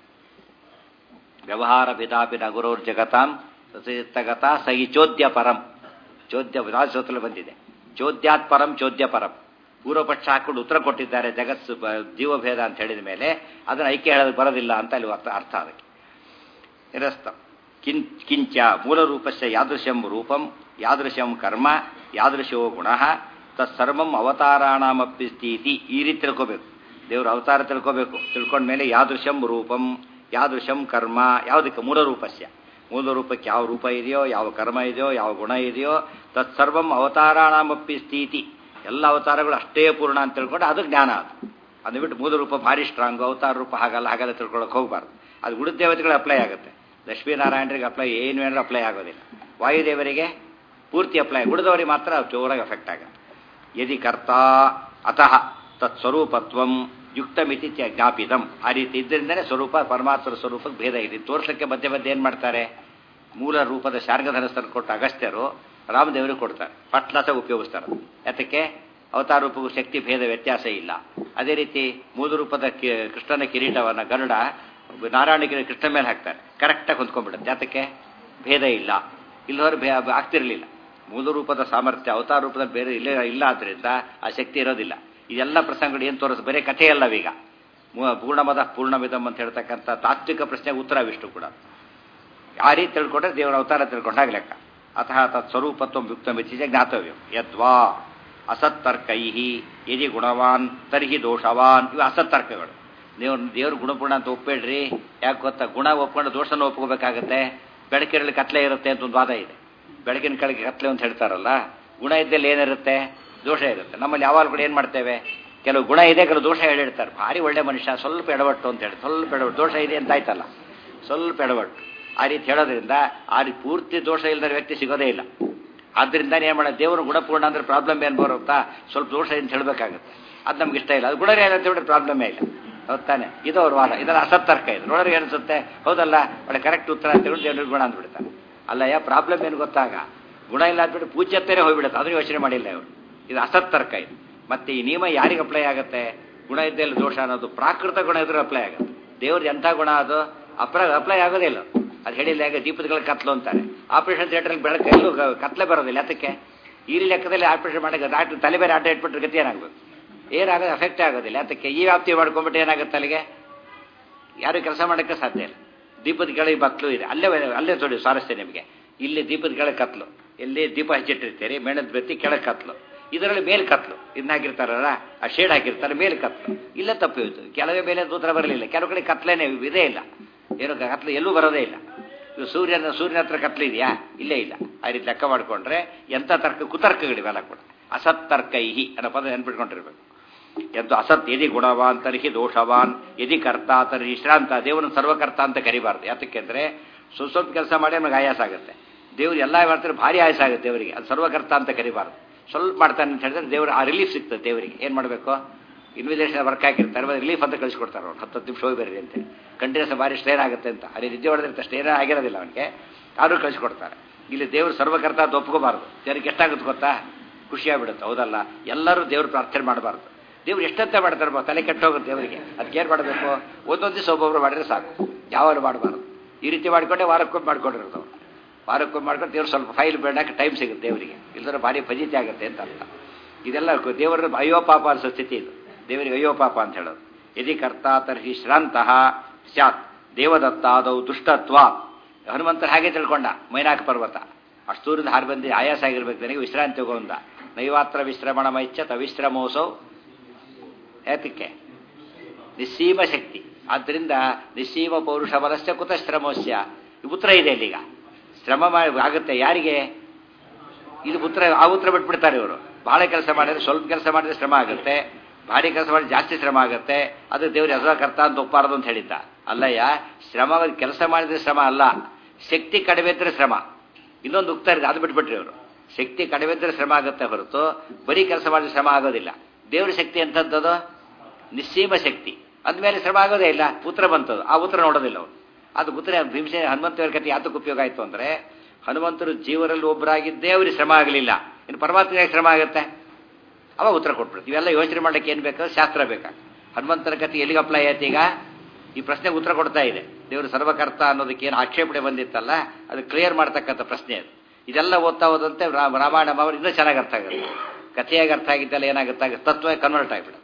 ವ್ಯವಹಾರ ಪಿತಾಪಿನ ಗುರೋರ್ ಜಗತಾಂ ತಗತ ಸಹಿ ಚೋದ್ಯ ಪರಂ ಚೋದ್ಯ ರಾಜಸೂತ್ರದಲ್ಲಿ ಬಂದಿದೆ ಚೋದ್ಯಾತ್ ಪರಂ ಚೋದ್ಯ ಪರಂ ಪೂರ್ವಪಕ್ಷ ಹಾಕೊಂಡು ಉತ್ತರ ಕೊಟ್ಟಿದ್ದಾರೆ ಜಗತ್ಸು ಜೀವಭೇದ ಅಂತ ಹೇಳಿದ ಮೇಲೆ ಅದನ್ನು ಐಕ್ಯ ಹೇಳೋದು ಬರೋದಿಲ್ಲ ಅಂತ ಅಲ್ಲಿ ಅರ್ಥ ಅರ್ಥ ಅದಕ್ಕೆ ನಿರಸ್ತ ಕಿಂ ಕಿಂಚ ಮೂಲರೂಪಸ್ಯ ಯಾದೃಶಂ ರೂಪಂ ಯಾದೃಶಂ ಕರ್ಮ ಯಾದೃಶೋ ಗುಣ ತತ್ಸರ್ವಂ ಅವತಾರಾಣಮಪ್ಪಿ ಸ್ಥಿತಿ ಈ ರೀತಿ ತಿಳ್ಕೋಬೇಕು ದೇವರು ಅವತಾರ ತಿಳ್ಕೋಬೇಕು ತಿಳ್ಕೊಂಡ ಮೇಲೆ ಯಾದೃಶಂ ರೂಪಂ ಯಾದೃಶಂ ಕರ್ಮ ಯಾವುದಕ್ಕೆ ಮೂಲರೂಪಸ್ಯ ಮೂಲ ರೂಪಕ್ಕೆ ಯಾವ ರೂಪ ಇದೆಯೋ ಯಾವ ಕರ್ಮ ಇದೆಯೋ ಯಾವ ಗುಣ ಇದೆಯೋ ತತ್ಸರ್ವಂ ಅವತಾರಾಣಮಪ್ಪಿ ಸ್ಥಿತಿ ಎಲ್ಲ ಅವತಾರಗಳು ಅಷ್ಟೇ ಪೂರ್ಣ ಅಂತ ತಿಳ್ಕೊಂಡು ಅದು ಜ್ಞಾನ ಅದು ಅದು ಬಿಟ್ಟು ಮೂಲ ರೂಪ ಭಾರಿ ಸ್ಟ್ರಾಂಗು ಅವತಾರ ರೂಪ ಹಾಗಲ್ಲ ಹಾಗೆಲ್ಲ ತಿಳ್ಕೊಳಕ್ಕೆ ಹೋಗಬಾರ್ದು ಅದು ಗುಡು ದೇವತೆಗಳು ಅಪ್ಲೈ ಆಗುತ್ತೆ ಲಕ್ಷ್ಮೀನಾರಾಯಣರಿಗೆ ಅಪ್ಲೈ ಏನು ಏನಾದ್ರು ಅಪ್ಲೈ ಆಗೋದಿಲ್ಲ ವಾಯುದೇವರಿಗೆ ಪೂರ್ತಿ ಅಪ್ಲೈ ಗುಡದವರಿಗೆ ಮಾತ್ರ ಜೋರಾಗಿ ಎಫೆಕ್ಟ್ ಆಗುತ್ತೆ ಯದಿ ಕರ್ತ ಅತಃ ತತ್ಸ್ವರೂಪತ್ವಂ ಯುಕ್ತಮಿತಿ ಜ್ಞಾಪಿತಂ ಆ ರೀತಿ ಇದ್ದರಿಂದನೇ ಸ್ವರೂಪ ಪರಮಾತ್ಮರ ಸ್ವರೂಪಕ್ಕೆ ಭೇದ ಇದೆ ತೋರ್ಸಕ್ಕೆ ಮಧ್ಯೆ ಮಧ್ಯೆ ಏನು ಮಾಡ್ತಾರೆ ಮೂಲ ರೂಪದ ಶಾರ್ಗಧನಸ್ಥರು ಕೊಟ್ಟ ಅಗಸ್ತ್ಯರು ರಾಮದೇವರಿಗೆ ಕೊಡ್ತಾರೆ ಪಟ್ಲಸ ಉಪಯೋಗಿಸ್ತಾರೆ ಯಾತಕ್ಕೆ ಅವತಾರ ರೂಪಕ್ಕೂ ಶಕ್ತಿ ಭೇದ ವ್ಯತ್ಯಾಸ ಇಲ್ಲ ಅದೇ ರೀತಿ ಮೂಲ ರೂಪದ ಕೃಷ್ಣನ ಕಿರೀಟವನ್ನು ಗರುಡ ನಾರಾಯಣಗಿರಿ ಕೃಷ್ಣ ಮೇಲೆ ಹಾಕ್ತಾರೆ ಕರೆಕ್ಟಾಗಿ ಹೊಂದ್ಕೊಂಡ್ಬಿಡುತ್ತೆ ಯಾತಕ್ಕೆ ಭೇದ ಇಲ್ಲ ಇಲ್ಲವರು ಭೇ ಆಗ್ತಿರಲಿಲ್ಲ ಮೂಲ ರೂಪದ ಸಾಮರ್ಥ್ಯ ಅವತಾರ ರೂಪದಲ್ಲಿ ಬೇರೆ ಇಲ್ಲ ಇಲ್ಲ ಆದ್ದರಿಂದ ಆ ಶಕ್ತಿ ಇರೋದಿಲ್ಲ ಇದೆಲ್ಲ ಪ್ರಸಂಗಗಳು ಏನು ತೋರಿಸ್ ಬರೀ ಕಥೆಯಲ್ಲವೀಗ ಪೂರ್ಣಮದ ಪೂರ್ಣಮಿದಂ ಅಂತ ಹೇಳ್ತಕ್ಕಂಥ ತಾತ್ವಿಕ ಪ್ರಶ್ನೆಗೆ ಉತ್ತರ ವಿಷ್ಟು ಕೂಡ ಆ ರೀತಿ ತಿಳ್ಕೊಂಡ್ರೆ ದೇವರ ಅವತಾರ ತಿಳ್ಕೊಂಡಾಗ ಲೆಕ್ಕ ಅತಃ ತತ್ ಸ್ವರೂಪತ್ವ ಯುಕ್ತಮಿತಿಜ ಜ್ಞಾತವ್ಯ ಯದ್ವಾ ಅಸತ್ತರ್ಕೈ ಯದಿ ಗುಣವಾನ್ ತರ್ಹಿ ದೋಷವಾನ್ ಇವು ಅಸತ್ತರ್ಕಗಳು ದೇವ್ರ ದೇವ್ರ ಗುಣಪೂರ್ಣ ಅಂತ ಒಪ್ಪೇಳ್ರಿ ಯಾಕೆ ಗೊತ್ತಾ ಗುಣ ಒಪ್ಕೊಂಡು ದೋಷನ ಒಪ್ಕೋಬೇಕಾಗತ್ತೆ ಬೆಳಕಿರಲಿ ಕತ್ಲೆ ಇರುತ್ತೆ ಅಂತ ಒಂದು ವಾದ ಇದೆ ಬೆಳಕಿನ ಕೆಳಗೆ ಕತ್ಲೆ ಅಂತ ಹೇಳ್ತಾರಲ್ಲ ಗುಣ ಇದ್ದಲ್ಲಿ ಏನಿರುತ್ತೆ ದೋಷ ಇರುತ್ತೆ ನಮ್ಮಲ್ಲಿ ಯಾವಾಗ ಕೂಡ ಏನು ಮಾಡ್ತೇವೆ ಕೆಲವು ಗುಣ ಇದೆ ಕೆಲವು ದೋಷ ಹೇಳಿರ್ತಾರೆ ಭಾರಿ ಒಳ್ಳೆ ಮನುಷ್ಯ ಸ್ವಲ್ಪ ಎಡವಟ್ಟು ಅಂತ ಹೇಳಿ ಸ್ವಲ್ಪ ಎಡವಟ್ಟು ದೋಷ ಇದೆ ಅಂತ ಆಯ್ತಲ್ಲ ಸ್ವಲ್ಪ ಎಡವಟ್ಟು ಆ ರೀತಿ ಹೇಳೋದ್ರಿಂದ ಆ ರೀತಿ ಪೂರ್ತಿ ದೋಷ ಇಲ್ಲದ ವ್ಯಕ್ತಿ ಸಿಗೋದೇ ಇಲ್ಲ ಆದ್ದರಿಂದ ಏನು ಮಾಡೋದು ದೇವರು ಗುಣಪೂರ್ಣ ಅಂದ್ರೆ ಪ್ರಾಬ್ಲಮ್ ಏನು ಬರುತ್ತಾ ಸ್ವಲ್ಪ ದೋಷ ಅಂತ ಹೇಳಬೇಕಾಗುತ್ತೆ ಅದು ನಮ್ಗೆ ಇಷ್ಟ ಇಲ್ಲ ಅದು ಗುಣನೇ ಇಲ್ಲ ಅಂತ ಹೇಳಿದ್ರೆ ಪ್ರಾಬ್ಲಮೇ ಇಲ್ಲ ಹೌದಾನೆ ಇದು ಅವ್ರ ವಾದ ಇದರ ಅಸತ್ತರ್ಕ ಇದು ನೋಡೋರಿಗೆ ಅನಿಸುತ್ತೆ ಹೌದಲ್ಲ ಒಳ್ಳೆ ಕರೆಕ್ಟ್ ಉತ್ತರ ಅಂತ ಹೇಳಿ ದೇವ್ರಿಗೆ ಗುಣ ಅಂದ್ಬಿಡ್ತಾರೆ ಅಲ್ಲ ಯಾ ಪ್ರಾಬ್ಲಮ್ ಏನು ಗೊತ್ತಾಗ ಗುಣ ಇಲ್ಲ ಅಂದ್ಬಿಟ್ಟು ಪೂಜ್ಯತ್ತೇನೆ ಹೋಗ್ಬಿಡುತ್ತೆ ಅದನ್ನು ಯೋಚನೆ ಮಾಡಿಲ್ಲ ಇವರು ಇದು ಅಸತ್ತರ್ಕ ಇದು ಮತ್ತೆ ಈ ನಿಯಮ ಯಾರಿಗೆ ಅಪ್ಲೈ ಆಗುತ್ತೆ ಗುಣ ಇದ್ದಲ್ಲಿ ದೋಷ ಅನ್ನೋದು ಪ್ರಾಕೃತ ಗುಣ ಇದ್ರೆ ಅಪ್ಲೈ ಆಗುತ್ತೆ ದೇವ್ರದ್ದು ಎಂಥ ಗುಣ ಅದು ಅಪ್ರ ಅಪ್ಲೈ ಆಗೋದೇ ಇಲ್ಲ ಅದು ಹೇಳಿಲ್ಲ ಈಗ ದೀಪದಗಳ ಕತ್ಲು ಅಂತಾರೆ ಆಪರೇಷನ್ ಥಿಯೇಟ್ರಲ್ಲಿ ಬೆಳಕು ಎಲ್ಲೂ ಕತ್ಲೆ ಬರೋದಿಲ್ಲ ಅದಕ್ಕೆ ಈ ಲೆಕ್ಕದಲ್ಲಿ ಆಪರೇಷನ್ ಮಾಡಕ್ಕೆ ಡಾಕ್ಟರ್ ತಲೆ ಬೇರೆ ಆಟ ಇಟ್ಬಿಟ್ರೆ ಗತಿ ಏನಾಗಬೇಕು ಏನಾಗೋದು ಎಫೆಕ್ಟ್ ಆಗೋದಿಲ್ಲ ಅದಕ್ಕೆ ಈ ವ್ಯಾಪ್ತಿ ಮಾಡ್ಕೊಂಡ್ಬಿಟ್ಟು ಏನಾಗುತ್ತೆ ಅಲ್ಲಿಗೆ ಯಾರು ಕೆಲಸ ಮಾಡೋಕ್ಕೆ ಸಾಧ್ಯ ಇಲ್ಲ ದೀಪದ ಕೆಳಗೆ ಬಕ್ಲು ಇದೆ ಅಲ್ಲೇ ಅಲ್ಲೇ ತೊಡಿ ಸ್ವಾರಸ್ಯ ನಿಮಗೆ ಇಲ್ಲಿ ದೀಪದ ಕೆಳಗೆ ಕತ್ಲು ಎಲ್ಲಿ ದೀಪ ಹಚ್ಚಿಟ್ಟಿರ್ತೀರಿ ಮೇಣದ ಬೆತ್ತಿ ಕೆಳಗೆ ಕತ್ಲು ಇದರಲ್ಲಿ ಮೇಲ್ ಕತ್ಲು ಇದನ್ನ ಹಾಕಿರ್ತಾರಲ್ಲ ಆ ಶೇಡ್ ಹಾಕಿರ್ತಾರೆ ಮೇಲ್ ಕತ್ಲು ಇಲ್ಲ ತಪ್ಪು ಹೋಯ್ತು ಕೆಲವೇ ಮೇಲೆ ಸೂತ್ರ ಬರಲಿಲ್ಲ ಕೆಲವು ಕಡೆ ಕತ್ಲೇನೆ ಇದೇ ಇಲ್ಲ ಏನು ಕತ್ಲು ಎಲ್ಲೂ ಬರೋದೇ ಇಲ್ಲ ಇದು ಸೂರ್ಯನ ಸೂರ್ಯನ ಹತ್ರ ಕತ್ಲು ಇದೆಯಾ ಇಲ್ಲೇ ಇಲ್ಲ ಆ ರೀತಿ ಲೆಕ್ಕ ಮಾಡಿಕೊಂಡ್ರೆ ಎಂಥ ತರ್ಕ ಕುತರ್ಕಗಳಿವೆಲ್ಲ ಕೂಡ ಅಸತ್ತರ್ಕೈಹಿ ಅನ್ನೋ ಪದ ನೆನ್ಪಿಟ್ಕೊಂಡಿರ್ಬೇಕು ಎಂದು ಅಸತ್ ಯದಿ ಗುಣವಾನ್ ತರ್ಹಿ ದೋಷವಾನ್ ಯದಿ ಕರ್ತ ತರ್ಹಿ ಶ್ರಾಂತ ದೇವರನ್ನು ಸರ್ವಕರ್ತ ಅಂತ ಕರಿಬಾರ್ದು ಯಾತಕ್ಕೆಂದ್ರೆ ಸ್ವಲ್ಪ ಸ್ವಲ್ಪ ಕೆಲಸ ಮಾಡಿ ನಮಗೆ ಆಯಾಸ ಆಗುತ್ತೆ ದೇವ್ರು ಎಲ್ಲ ಮಾಡ್ತಾರೆ ಭಾರಿ ಆಯಾಸ ಆಗುತ್ತೆ ದೇವರಿಗೆ ಅದು ಸರ್ವಕರ್ತ ಅಂತ ಕರಿಬಾರ್ದು ಸ್ವಲ್ಪ ಮಾಡ್ತಾನೆ ಅಂತ ಹೇಳಿದ್ರೆ ದೇವ್ರ ಆ ರಿಲೀಫ್ ಸಿಗ್ತದೆ ದೇವರಿಗೆ ಏನು ಮಾಡಬೇಕು ಇನ್ವಿಟೇಷನ್ ವರ್ಕ್ ಹಾಕಿರ್ತಾರೆ ರಿಲೀಫ್ ಅಂತ ಕಳಿಸ್ಕೊಡ್ತಾರೆ ಅವ್ರು ಹತ್ತು ಹತ್ತು ನಿಮಿಷ ಹೋಗಿ ಬರ್ರಿ ಅಂತ ಕಂಟಿನ್ಯೂಸ್ ಭಾರಿ ಸ್ಟ್ರೇನ್ ಆಗುತ್ತೆ ಅಂತ ಅಲ್ಲಿ ನಿದ್ದೆ ಹೊಡೆದಿರ್ತಾರೆ ಸ್ಟ್ರೇನ್ ಆಗಿರೋದಿಲ್ಲ ಅವನಿಗೆ ಆದರೂ ಕಳಿಸ್ಕೊಡ್ತಾರೆ ಇಲ್ಲಿ ದೇವರು ಸರ್ವಕರ್ತ ಅಂತ ಒಪ್ಕೋಬಾರ್ದು ದೇವ್ರಿಗೆ ಎಷ್ಟಾಗುತ್ತೆ ಗೊತ್ತಾ ಖುಷಿಯಾಗ್ಬಿಡುತ್ತೆ ಹೌದಲ್ಲ ಎಲ್ಲರೂ ದೇವ್ರ ಪ್ರಾರ್ಥನೆ ಮಾಡಬಾರ್ದು ದೇವ್ರು ಎಷ್ಟಂತ ಮಾಡ್ತಾರೆ ತಲೆ ಕೆಟ್ಟೋಗುತ್ತೆ ದೇವರಿಗೆ ಅದಕ್ಕೆ ಏನು ಮಾಡಬೇಕು ಒಂದೊಂದು ದಿವಸ ಒಬ್ಬೊಬ್ರು ಮಾಡಿದ್ರೆ ಸಾಕು ಯಾವಾಗ ಮಾಡಬಾರ್ದು ಈ ರೀತಿ ಮಾಡ್ಕೊಂಡೆ ವಾರಕ್ಕೊಮ್ಮೆ ಮಾಡ್ಕೊಂಡಿರೋದು ಅವ್ರು ವಾರಕ್ಕೊಮ್ಮೆ ಮಾಡ್ಕೊಂಡು ದೇವ್ರು ಸ್ವಲ್ಪ ಫೈಲ್ ಬೇಡಕ್ಕೆ ಟೈಮ್ ಸಿಗುತ್ತೆ ದೇವರಿಗೆ ಇಲ್ಲದ್ರೆ ಭಾರಿ ಫಜಿತಿ ಆಗುತ್ತೆ ಅಂತ ಅರ್ಥ ಇದೆಲ್ಲ ದೇವರ ಅಯ್ಯೋ ಪಾಪ ಅನಿಸೋ ಸ್ಥಿತಿ ಇದು ದೇವರಿಗೆ ಅಯ್ಯೋ ಪಾಪ ಅಂತ ಹೇಳೋದು ಯದಿ ಕರ್ತ ತರ್ಹಿ ಶ್ರಾಂತಃ ಸ್ಯಾತ್ ದೇವದತ್ತಾದವು ದುಷ್ಟತ್ವ ಹನುಮಂತರ ಹಾಗೆ ತಿಳ್ಕೊಂಡ ಮೈನಾಕ ಪರ್ವತ ಅಷ್ಟು ದೂರದ ಹಾರಿ ಬಂದು ಆಯಾಸ ಆಗಿರ್ಬೇಕು ನನಗೆ ವಿಶ್ರಾಂತಿ ತಗೊಂಡ ನೈವಾತ್ರ ವಿಶ್ರಮಣ ಮೈಚ್ಛತ್ ಅವಿಶ್ರಮೋಸೌ ಯಾತಕ್ಕೆ ನಿಸ್ಸೀಮ ಶಕ್ತಿ ಆದ್ದರಿಂದ ನಿಸ್ಸೀಮ ಪೌರುಷ ಬಲಸ್ಯ ಕುತ ಶ್ರಮೋಸ್ಯ ಉತ್ತರ ಇದೆ ಇಲ್ಲಿಗ ಶ್ರಮ ಮಾಡಿ ಆಗುತ್ತೆ ಯಾರಿಗೆ ಇದು ಉತ್ತರ ಆ ಉತ್ತರ ಬಿಟ್ಬಿಡ್ತಾರೆ ಇವರು ಬಹಳ ಕೆಲಸ ಮಾಡಿದ್ರೆ ಸ್ವಲ್ಪ ಕೆಲಸ ಮಾಡಿದ್ರೆ ಶ್ರಮ ಆಗುತ್ತೆ ಭಾರಿ ಕೆಲಸ ಮಾಡಿದ್ರೆ ಜಾಸ್ತಿ ಶ್ರಮ ಆಗುತ್ತೆ ಅದು ದೇವ್ರು ಯಥಾ ಕರ್ತ ಅಂತ ಒಪ್ಪಾರದು ಅಂತ ಹೇಳಿದ್ದ ಅಲ್ಲಯ್ಯ ಶ್ರಮ ಕೆಲಸ ಮಾಡಿದ್ರೆ ಶ್ರಮ ಅಲ್ಲ ಶಕ್ತಿ ಕಡಿಮೆ ಇದ್ರೆ ಶ್ರಮ ಇನ್ನೊಂದು ಉಕ್ತಾ ಇದೆ ಅದು ಬಿಟ್ಬಿಟ್ರಿ ಅವರು ಶಕ್ತಿ ಕಡಿಮೆ ಇದ್ರೆ ಶ್ರಮ ಆಗುತ್ತೆ ಹೊರತು ಬರೀ ಕೆಲಸ ಮಾಡಿದ್ರೆ ಶ್ರಮ ಆಗೋದಿಲ್ಲ ದೇವ್ರ ಶಕ್ತಿ ಎಂಥದ್ದು ನಿಸ್ಸೀಮ ಶಕ್ತಿ ಅಂದಮೇಲೆ ಶ್ರಮ ಆಗೋದೇ ಇಲ್ಲ ಉತ್ತರ ಬಂತದು ಆ ಉತ್ತರ ನೋಡೋದಿಲ್ಲ ಅವರು ಅದು ಉತ್ತರ ಭೀಮಸೆ ಹನುಮಂತರ ಕಥೆ ಯಾತಕ್ಕೆ ಉಪಯೋಗ ಆಯಿತು ಅಂದರೆ ಹನುಮಂತರು ಜೀವರಲ್ಲಿ ಒಬ್ಬರಾಗಿದ್ದೇ ಅವ್ರಿಗೆ ಶ್ರಮ ಆಗಲಿಲ್ಲ ಇನ್ನು ಪರಮಾತ್ಮಗೆ ಶ್ರಮ ಆಗುತ್ತೆ ಅವಾಗ ಉತ್ತರ ಕೊಟ್ಬಿಡ್ತು ಇವೆಲ್ಲ ಯೋಚನೆ ಮಾಡಲಿಕ್ಕೆ ಏನು ಬೇಕು ಶಾಸ್ತ್ರ ಬೇಕಾ ಹನುಮಂತರ ಕಥೆ ಎಲ್ಲಿಗೆ ಅಪ್ಲೈ ಆಯ್ತು ಈಗ ಈ ಪ್ರಶ್ನೆಗೆ ಉತ್ತರ ಕೊಡ್ತಾ ಇದೆ ದೇವರು ಸರ್ವಕರ್ತ ಅನ್ನೋದಕ್ಕೆ ಏನು ಆಕ್ಷೇಪಣೆ ಬಂದಿತ್ತಲ್ಲ ಅದು ಕ್ಲಿಯರ್ ಮಾಡ್ತಕ್ಕಂಥ ಪ್ರಶ್ನೆ ಅದು ಇದೆಲ್ಲ ಓದ್ತಾ ಹೋದಂತೆ ರಾಮಾಯಣ ಅವರು ಇನ್ನೂ ಚೆನ್ನಾಗಿ ಅರ್ಥ ಆಗುತ್ತೆ ಕಥೆಯಾಗಿ ಅರ್ಥ ಆಗಿದ್ದಲ್ಲ ಏನಾಗುತ್ತೆ ತತ್ವ ಕನ್ವರ್ಟ್ ಆಗಿಬಿಡುತ್ತೆ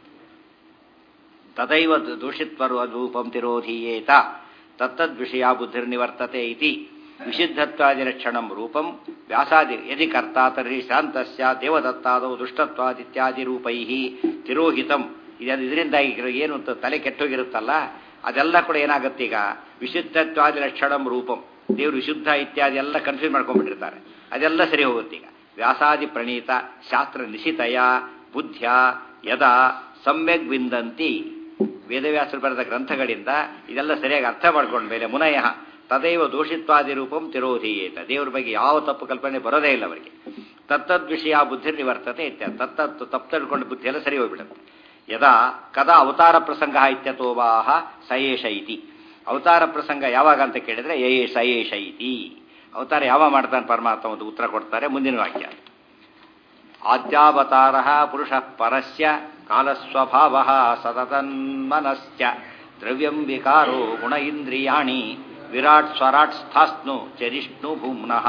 ತದೈವ ದೂಷಿತ್ವರು ರೂಪಂ ತಿರೋಧೀಯೇತ ತತ್ತದ್ವಿಷಯ ಬುದ್ಧಿರ್ನಿವರ್ತತೆ ಇತಿ ವಿಶುದ್ಧತ್ವಾದಿಲಕ್ಷಣಂ ರೂಪಂ ವ್ಯಾಸಾದಿ ಯದಿ ಕರ್ತಾ ತರ್ಹಿ ಶಾಂತಸ್ಯ ದೇವದತ್ತಾದವು ದುಷ್ಟತ್ವಾದಿತ್ಯಾದಿ ರೂಪೈ ತಿರೋಹಿತಂ ಇದು ಇದರಿಂದಾಗಿ ಏನು ಅಂತ ತಲೆ ಕೆಟ್ಟೋಗಿರುತ್ತಲ್ಲ ಅದೆಲ್ಲ ಕೂಡ ಏನಾಗುತ್ತೆ ಈಗ ವಿಶುದ್ಧತ್ವಾದಿ ಲಕ್ಷಣಂ ರೂಪಂ ದೇವರು ವಿಶುದ್ಧ ಇತ್ಯಾದಿ ಎಲ್ಲ ಕನ್ಫ್ಯೂಸ್ ಮಾಡ್ಕೊಂಡ್ಬಿಟ್ಟಿರ್ತಾರೆ ಅದೆಲ್ಲ ಸರಿ ಹೋಗುತ್ತೆ ಈಗ ವ್ಯಾಸಾದಿ ಪ್ರಣೀತ ಶಾಸ್ತ್ರ ನಿಶಿತಯ ಬುದ್ಧ್ಯ ಯದ ಸಮ್ಯಕ್ ಬಿಂದಂತಿ ವೇದವ್ಯಾಸರು ಬರೆದ ಗ್ರಂಥಗಳಿಂದ ಇದೆಲ್ಲ ಸರಿಯಾಗಿ ಅರ್ಥ ಮಾಡ್ಕೊಂಡ ಮೇಲೆ ಮುನಯ ತದೈವ ದೋಷಿತ್ವಾದಿ ರೂಪಂ ತಿರೋಧೀಯೇತ ದೇವರ ಬಗ್ಗೆ ಯಾವ ತಪ್ಪು ಕಲ್ಪನೆ ಬರೋದೇ ಇಲ್ಲ ಅವರಿಗೆ ತತ್ತದ್ವಿಷಯ ಬುದ್ಧಿ ನಿವರ್ತತೆ ಇತ್ಯ ತತ್ತತ್ತು ತಪ್ಪು ತಿಳ್ಕೊಂಡ ಬುದ್ಧಿ ಎಲ್ಲ ಸರಿ ಹೋಗ್ಬಿಡುತ್ತೆ ಯದಾ ಕದಾ ಅವತಾರ ಪ್ರಸಂಗ ಇತ್ಯತೋವಾಹ ಸಯೇಷ ಇತಿ ಅವತಾರ ಪ್ರಸಂಗ ಯಾವಾಗ ಅಂತ ಕೇಳಿದ್ರೆ ಯೇ ಸಯೇಷ ಇತಿ ಅವತಾರ ಯಾವ ಮಾಡ್ತಾನೆ ಪರಮಾತ್ಮ ಒಂದು ಉತ್ತರ ಕೊಡ್ತಾರೆ ಮುಂದಿನ ವಾಕ್ಯ ಆದ್ಯಾವತಾರ ಪುರುಷ ಪರಸ್ಯ ಕಾಲಸ್ವಭಾವ ಸತತನ್ಮನಶ್ಚ ದ್ರವ್ಯಂ ವಿಕಾರೋ ಗುಣ ಇಂದ್ರಿಯಾಣಿ ವಿರಾಟ್ ಸ್ವರಾಟ್ ಸ್ಥಾಸ್ನು ಚರಿಷ್ಣು ಭೂಮ್ನಃ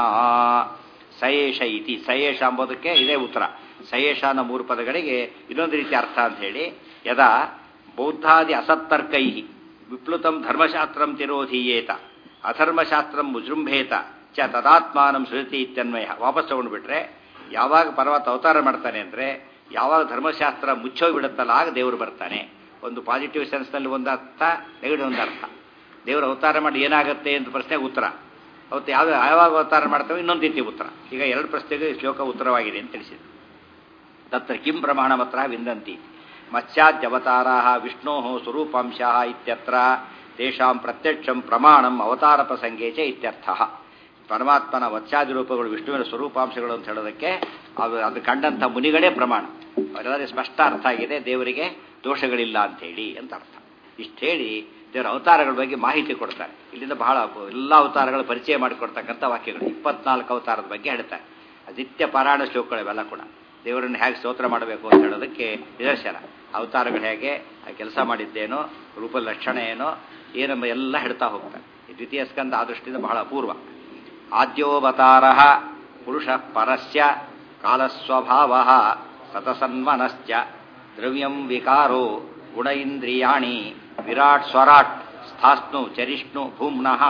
ಸಯೇಷ ಇತಿ ಸಯೇಷ ಎಂಬುದಕ್ಕೆ ಇದೇ ಉತ್ತರ ಸಯೇಷ ಅನ್ನೋ ಮೂರು ಪದಗಳಿಗೆ ಇನ್ನೊಂದು ರೀತಿ ಅರ್ಥ ಅಂತ ಹೇಳಿ ಯದಾ ಬೌದ್ಧಾದಿ ಅಸತ್ತರ್ಕೈ ವಿಪ್ಲುತಂ ಧರ್ಮಶಾಸ್ತ್ರಂ ತಿರೋಧೀಯೇತ ಅಧರ್ಮಶಾಸ್ತ್ರಂ ಮುಜೃಂಭೇತ ಚ ತದಾತ್ಮಾನಂ ಸೃತಿ ಇತ್ಯನ್ವಯ ವಾಪಸ್ ತಗೊಂಡ್ಬಿಟ್ರೆ ಯಾವಾಗ ಪರ್ವತ ಅವತಾರ ಮಾಡ್ತಾನೆ ಅಂದರೆ ಯಾವಾಗ ಧರ್ಮಶಾಸ್ತ್ರ ಮುಚ್ಚೋಗ್ಬಿಡುತ್ತಲ್ಲ ಆಗ ದೇವರು ಬರ್ತಾನೆ ಒಂದು ಪಾಸಿಟಿವ್ ಸೆನ್ಸ್ನಲ್ಲಿ ಒಂದು ಅರ್ಥ ನೆಗೆಟಿವ್ ಒಂದು ಅರ್ಥ ದೇವರು ಅವತಾರ ಮಾಡಿ ಏನಾಗುತ್ತೆ ಅಂತ ಪ್ರಶ್ನೆಗೆ ಉತ್ತರ ಅವತ್ತು ಯಾವ ಯಾವಾಗ ಅವತಾರ ಮಾಡ್ತೇವೆ ಇನ್ನೊಂದು ರೀತಿ ಉತ್ತರ ಈಗ ಎರಡು ಪ್ರಶ್ನೆಗೆ ಶ್ಲೋಕ ಉತ್ತರವಾಗಿದೆ ಅಂತ ತಿಳಿಸಿದೆ ತತ್ರ ಕಿಂ ಪ್ರಮಾಣಮತ್ರ ವಿಂದಂತಿ ಮತ್ಸ್ಯಾದ್ಯವತಾರಾ ವಿಷ್ಣೋ ಸ್ವರೂಪಾಂಶ ಇತ್ಯತ್ರ ತೇಷಾಂ ಪ್ರತ್ಯಕ್ಷಂ ಪ್ರಮಾಣಂ ಅವತಾರ ಪ್ರಸಂಗೇ ಚ ಇತ್ಯರ್ಥ ಪರಮಾತ್ಮನ ವತ್ಸ್ಯಾದಿ ರೂಪಗಳು ವಿಷ್ಣುವಿನ ಸ್ವರೂಪಾಂಶಗಳು ಅಂತ ಹೇಳೋದಕ್ಕೆ ಅದು ಅದು ಕಂಡಂಥ ಮುನಿಗಳೇ ಪ್ರಮಾಣ ಅವರೆಲ್ಲರಿಗೆ ಸ್ಪಷ್ಟ ಅರ್ಥ ಆಗಿದೆ ದೇವರಿಗೆ ದೋಷಗಳಿಲ್ಲ ಅಂತ ಹೇಳಿ ಅಂತ ಅರ್ಥ ಇಷ್ಟು ಹೇಳಿ ದೇವರ ಅವತಾರಗಳ ಬಗ್ಗೆ ಮಾಹಿತಿ ಕೊಡ್ತಾರೆ ಇಲ್ಲಿಂದ ಬಹಳ ಎಲ್ಲ ಅವತಾರಗಳ ಪರಿಚಯ ಮಾಡಿಕೊಡ್ತಕ್ಕಂಥ ವಾಕ್ಯಗಳು ಇಪ್ಪತ್ನಾಲ್ಕು ಅವತಾರದ ಬಗ್ಗೆ ಹೇಳ್ತಾರೆ ನಿತ್ಯ ಪಾರಾಯಣ ಶ್ಲೋಕಗಳು ಇವೆಲ್ಲ ಕೂಡ ದೇವರನ್ನು ಹೇಗೆ ಸ್ತೋತ್ರ ಮಾಡಬೇಕು ಅಂತ ಹೇಳೋದಕ್ಕೆ ನಿದರ್ಶನ ಅವತಾರಗಳು ಹೇಗೆ ಆ ಕೆಲಸ ಮಾಡಿದ್ದೇನೋ ರೂಪ ಲಕ್ಷಣ ಏನೋ ಏನೆಂಬ ಎಲ್ಲ ಹೇಳ್ತಾ ಹೋಗ್ತಾರೆ ಈ ದ್ವಿತೀಯ ಸ್ಕಂದ ಆ ದೃಷ್ಟಿಯಿಂದ ಬಹಳ ಅಪೂರ್ವ ಆದ್ಯೋವತಾರ ಪುರುಷ ಪರಸ್ಯ ಕಾಲಸ್ವಭಾವ ಸತಸನ್ಮನಶ್ಚ ದ್ರವ್ಯಂ ವಿಕಾರೋ ಗುಣ ಇಂದ್ರಿಯಾಣಿ ವಿರಾಟ್ ಸ್ವರಾಟ್ ಸ್ಥಾಸ್ನು ಚರಿಷ್ಣು ಭೂಮ್ನಃ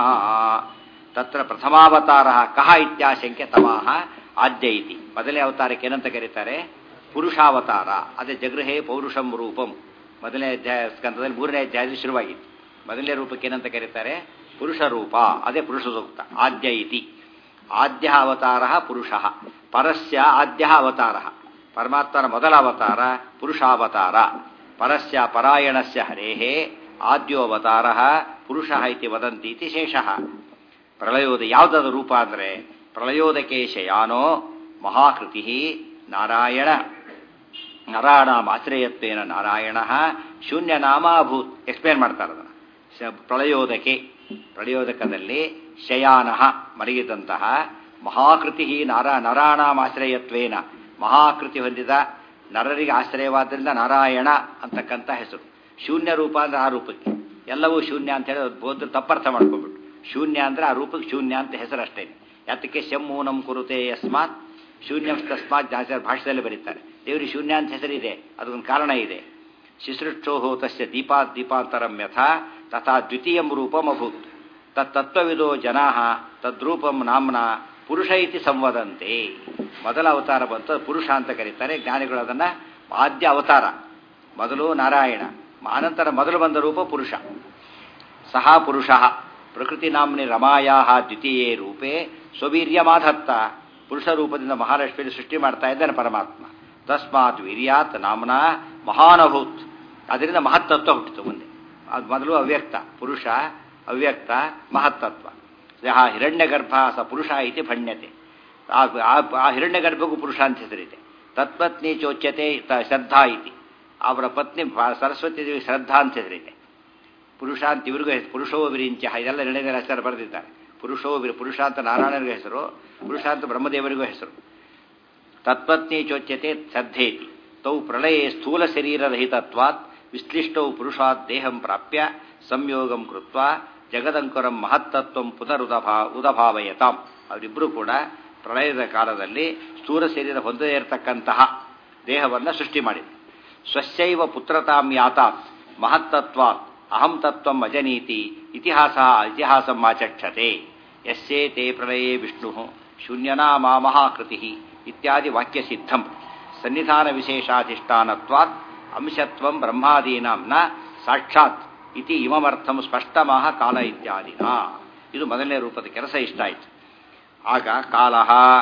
ತತ್ರ ಪ್ರಥಮಾವತಾರ ಕಹ ಇತ್ಯಾಶಂಕ್ಯ ತಮಾಹ ಆದ್ಯ ಇತಿ ಮೊದಲನೇ ಅವತಾರಕ್ಕೆ ಏನಂತ ಕರೀತಾರೆ ಪುರುಷಾವತಾರ ಅದೇ ಜಗೃಹೇ ಪೌರುಷಂ ರೂಪಂ ಮೊದಲನೇ ಅಧ್ಯಾಯ ಸ್ಕಂದದಲ್ಲಿ ಮೂರನೇ ಅಧ್ಯಾಯದಲ್ಲಿ ಶುರುವಾಗಿತ್ತು ಮೊದಲನೇ ರೂಪಕ್ಕೆ ಏನಂತ ಕರೀತಾರೆ ಪುರುಷ ರೂಪ ಅದೇ ಪುರುಷ ಸೂಕ್ತ ಆದ್ಯ ಇತಿ ಆದ್ಯ ಅವತಾರ ಪುರುಷ ಪರಸ್ಯ ಆದ್ಯ ಅವತಾರ ಪರಮಾತ್ಮನ ಮೊದಲ ಅವತಾರ ಪುರುಷಾವತಾರ ಪರಸ್ಯ ಪರಾಯಣಸ್ಯ ಹರೇಹೇ ಆದ್ಯೋವತಾರ ಪುರುಷ ಇತಿ ವದಂತಿ ಇತಿ ಶೇಷಃ ಪ್ರಳಯೋದ ಯಾವುದಾದ ರೂಪ ಅಂದರೆ ಪ್ರಳಯೋದಕೆ ಶಯಾನೋ ಮಹಾಕೃತಿ ನಾರಾಯಣ ನರಾಣಾಮ ಆಶ್ರಯತ್ವೇನ ನಾರಾಯಣ ಶೂನ್ಯ ನಾಮಾಭೂತ್ ಎಕ್ಸ್ಪ್ಲೇನ್ ಮಾಡ್ತಾರೆ ಅದನ್ನು ಪ್ರಳಯೋದಕೆ ಪ್ರಳಯೋದಕದಲ್ಲಿ ಶಯಾನ ಮಲಗಿದಂತಹ ಮಹಾಕೃತಿ ನಾರ ನರಾಣಾಮಾಶ್ರಯತ್ವೇನ ಮಹಾಕೃತಿ ಹೊಂದಿದ ನರರಿಗೆ ಆಶ್ರಯವಾದ್ದರಿಂದ ನಾರಾಯಣ ಅಂತಕ್ಕಂಥ ಹೆಸರು ಶೂನ್ಯ ರೂಪ ಅಂದ್ರೆ ಆ ರೂಪಕ್ಕೆ ಎಲ್ಲವೂ ಶೂನ್ಯ ಅಂತ ಹೇಳಿ ಬೋಧ ತಪ್ಪರ್ಥ ಮಾಡ್ಕೊಂಡ್ಬಿಟ್ಟು ಶೂನ್ಯ ಅಂದ್ರೆ ಆ ರೂಪಕ್ಕೆ ಶೂನ್ಯ ಅಂತ ಹೆಸರಷ್ಟೇ ಯಾತಕ್ಕೆ ಶಮ್ಮೂನಂ ಕುರುತೆ ಯಸ್ಮಾತ್ ಶೂನ್ಯಂ ತಸ್ಮಾತ್ ಜಾಸ್ತಿ ಭಾಷೆಯಲ್ಲಿ ಬರೀತಾರೆ ದೇವರಿಗೆ ಶೂನ್ಯ ಅಂತ ಹೆಸರಿದೆ ಅದೊಂದು ಕಾರಣ ಇದೆ ಶಿಸೃಷ್ಟೋ ತಸ್ಯ ದೀಪಾತ್ ದೀಪಾಂತರಂ ಯಥಾ ತಥಾ ದ್ವಿತೀಯಂ ರೂಪಂ ಅಭೂತ್ ತತ್ತತ್ವವಿದೋ ಜನಾ ತದ್ರೂಪಂ ನಾಮ್ನ ಪುರುಷ ಇತಿ ಸಂವದಂತೆ ಮೊದಲ ಅವತಾರ ಬಂತು ಪುರುಷ ಅಂತ ಕರೀತಾರೆ ಜ್ಞಾನಿಗಳು ಅದನ್ನ ಆದ್ಯ ಅವತಾರ ಮೊದಲು ನಾರಾಯಣ ಅನಂತರ ಮೊದಲು ಬಂದ ರೂಪ ಪುರುಷ ಸಹ ಪುರುಷ ಪ್ರಕೃತಿ ನಾಮ್ನಿ ರಮಾಯಾ ದ್ವಿತೀಯೇ ರೂಪೇ ಸ್ವವೀರ್ಯಮಾಧತ್ತ ಪುರುಷ ರೂಪದಿಂದ ಮಹಾಲಕ್ಷ್ಮಿಯಲ್ಲಿ ಸೃಷ್ಟಿ ಮಾಡ್ತಾ ಇದ್ದಾನೆ ಪರಮಾತ್ಮ ತಸ್ಮಾತ್ ವೀರ್ಯಾತ್ ನಾಮ್ನ ಮಹಾನಭೂತ್ ಅದರಿಂದ ಮಹತ್ತತ್ವ ಹುಟ್ಟಿತು ಮುಂದೆ ಅದು ಮೊದಲು ಅವ್ಯಕ್ತ ಪುರುಷ ಅವ್ಯಕ್ತ ಮಹತ್ತತ್ವ ಯಹ ಹಿರಣ್ಯ ಗರ್ಭ ಸ ಪುರುಷ ಇತಿ ಭಣ್ಯತೆ ಆ ಹಿರಣ್ಯ ಗರ್ಭಗೂ ಪುರುಷ ಅಂತ ಹೆಸರಿದೆ ತತ್ಪತ್ನಿ ಚೋಚ್ಯತೆ ಶ್ರದ್ಧಾ ಇತಿ ಅವರ ಪತ್ನಿ ಸರಸ್ವತಿ ದೇವಿ ಶ್ರದ್ಧಾ ಅಂತ ಹೆಸರಿದೆ ಪುರುಷ ಅಂತ ಇವ್ರಿಗೂ ಹೆಸರು ಪುರುಷೋ ವಿರಿಂಚ ಇದೆಲ್ಲ ಎರಡನೇ ಹೆಸರು ಬರೆದಿದ್ದಾರೆ ಪುರುಷೋ ವಿರಿ ಪುರುಷ ಅಂತ ನಾರಾಯಣನಿಗೂ ಹೆಸರು ಪುರುಷ ಅಂತ ಬ್ರಹ್ಮದೇವರಿಗೂ ಹೆಸರು ತತ್ಪತ್ನಿ ಚೋಚ್ಯತೆ ಶ್ರದ್ಧೇತಿ ತೌ ಪ್ರಳಯೇ ಸ್ಥೂಲ ಶರೀರರಹಿತತ್ವಾತ್ ವಿಶ್ಲಿಷ್ಟೌ ಪುರುಷಾತ್ ದೇಹಂ ಪ್ರಾಪ್ಯ ಸಂಯೋಗಂ ಕೃತ್ವ ಜಗದಂಕುರಂ ಮಹತ್ತತ್ವಂ ಪುನರುದಭಾ ಉದಭಾವಯತಾಂ ಅವರಿಬ್ಬರು ಕೂಡ ಪ್ರಳಯದ ಕಾಲದಲ್ಲಿ ಸ್ಥೂಲ ಶರೀರ ಹೊಂದದೇ ಇರತಕ್ಕಂತಹ ದೇಹವನ್ನು ಸೃಷ್ಟಿ ಮಾಡಿದೆ ಸ್ವಸ್ಯೈವ ಪುತ್ರತಾಂ ಯಾತಾತ್ ಮಹತ್ತತ್ವಾತ್ ಅಹಂ ತತ್ವಂ ಅಜನೀತಿ ಇತಿಹಾಸ ಇತಿಹಾಸಂ ಆಚಕ್ಷತೆ ಯಸ್ಯೇ ತೇ ಪ್ರಳಯೇ ವಿಷ್ಣು ಶೂನ್ಯನಾಮಾ ಮಹಾಕೃತಿ ಇತ್ಯಾದಿ ವಾಕ್ಯಸಿದ್ಧಂ ಸನ್ನಿಧಾನ ವಿಶೇಷಾಧಿಷ್ಠಾನತ್ವಾತ್ ಅಂಶತ್ವಂ ಬ್ರಹ್ಮಾದೀನಾಂ ನ ಸಾಕ್ಷಾತ್ ಇತಿ ಇಮಮರ್ಥಂ ಸ್ಪಷ್ಟಮಾಹ ಕಾಲ ಇತ್ಯಾದಿನ ಇದು ಮೊದಲನೇ ರೂಪದ ಕೆಲಸ ಇಷ್ಟ ಆಯಿತು ಆಗ ಕಾಲ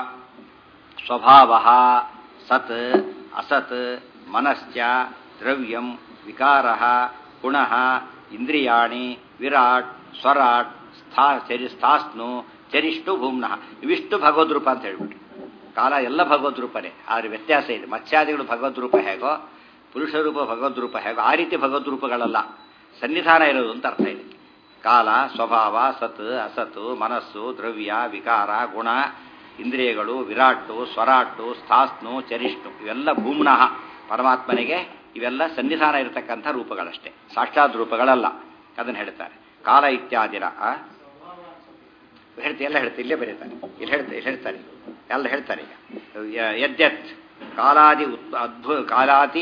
ಸ್ವಭಾವ ಸತ್ ಅಸತ್ ಮನಶ್ಚ ದ್ರವ್ಯಂ ವಿಕಾರ ಗುಣ ಇಂದ್ರಿಯಾಣಿ ವಿರಾಟ್ ಸ್ವರಾಟ್ ಸ್ಥಾ ಚರಿ ಸ್ಥಾಸ್ನು ಚರಿಷ್ಟು ಭೂಮ್ನಃ ಇವಿಷ್ಟು ಭಗವದ್ರೂಪ ಅಂತ ಹೇಳ್ಬಿಟ್ಟು ಕಾಲ ಎಲ್ಲ ಭಗವದ್ರೂಪನೇ ಆದರೆ ವ್ಯತ್ಯಾಸ ಇದೆ ಮತ್ಸ್ಯಾದಿಗಳು ಭಗವದ್ರೂಪ ಹೇಗೋ ಪುರುಷ ರೂಪ ಭಗವದ್ರೂಪ ಹೇಗೋ ಆ ರೀತಿ ಭಗವದ್ರೂಪಗಳಲ್ಲ ಸನ್ನಿಧಾನ ಇರೋದು ಅಂತ ಅರ್ಥ ಇದೆ ಕಾಲ ಸ್ವಭಾವ ಸತ್ ಅಸತ್ತು ಮನಸ್ಸು ದ್ರವ್ಯ ವಿಕಾರ ಗುಣ ಇಂದ್ರಿಯಗಳು ವಿರಾಟು ಸ್ವರಾಟು ಸ್ಥಾಸ್ನು ಚರಿಷ್ಣು ಇವೆಲ್ಲ ಭೂಮ್ನಃ ಪರಮಾತ್ಮನಿಗೆ ಇವೆಲ್ಲ ಸನ್ನಿಧಾನ ಇರತಕ್ಕಂಥ ರೂಪಗಳಷ್ಟೇ ಸಾಕ್ಷಾತ್ ರೂಪಗಳಲ್ಲ ಅದನ್ನು ಹೇಳ್ತಾರೆ ಕಾಲ ಇತ್ಯಾದಿರ ಹೇಳ್ತಿ ಎಲ್ಲ ಹೇಳ್ತಾರೆ ಇಲ್ಲೇ ಬರೀತಾರೆ ಇಲ್ಲಿ ಹೇಳ್ತಾರೆ ಇಲ್ಲಿ ಹೇಳ್ತಾರೆ ಎಲ್ಲ ಹೇಳ್ತಾರೆ ಈಗ ಯದ್ಯತ್ ಕಾಲಾದಿ ಅದ್ಭು ಕಾಲಾದಿ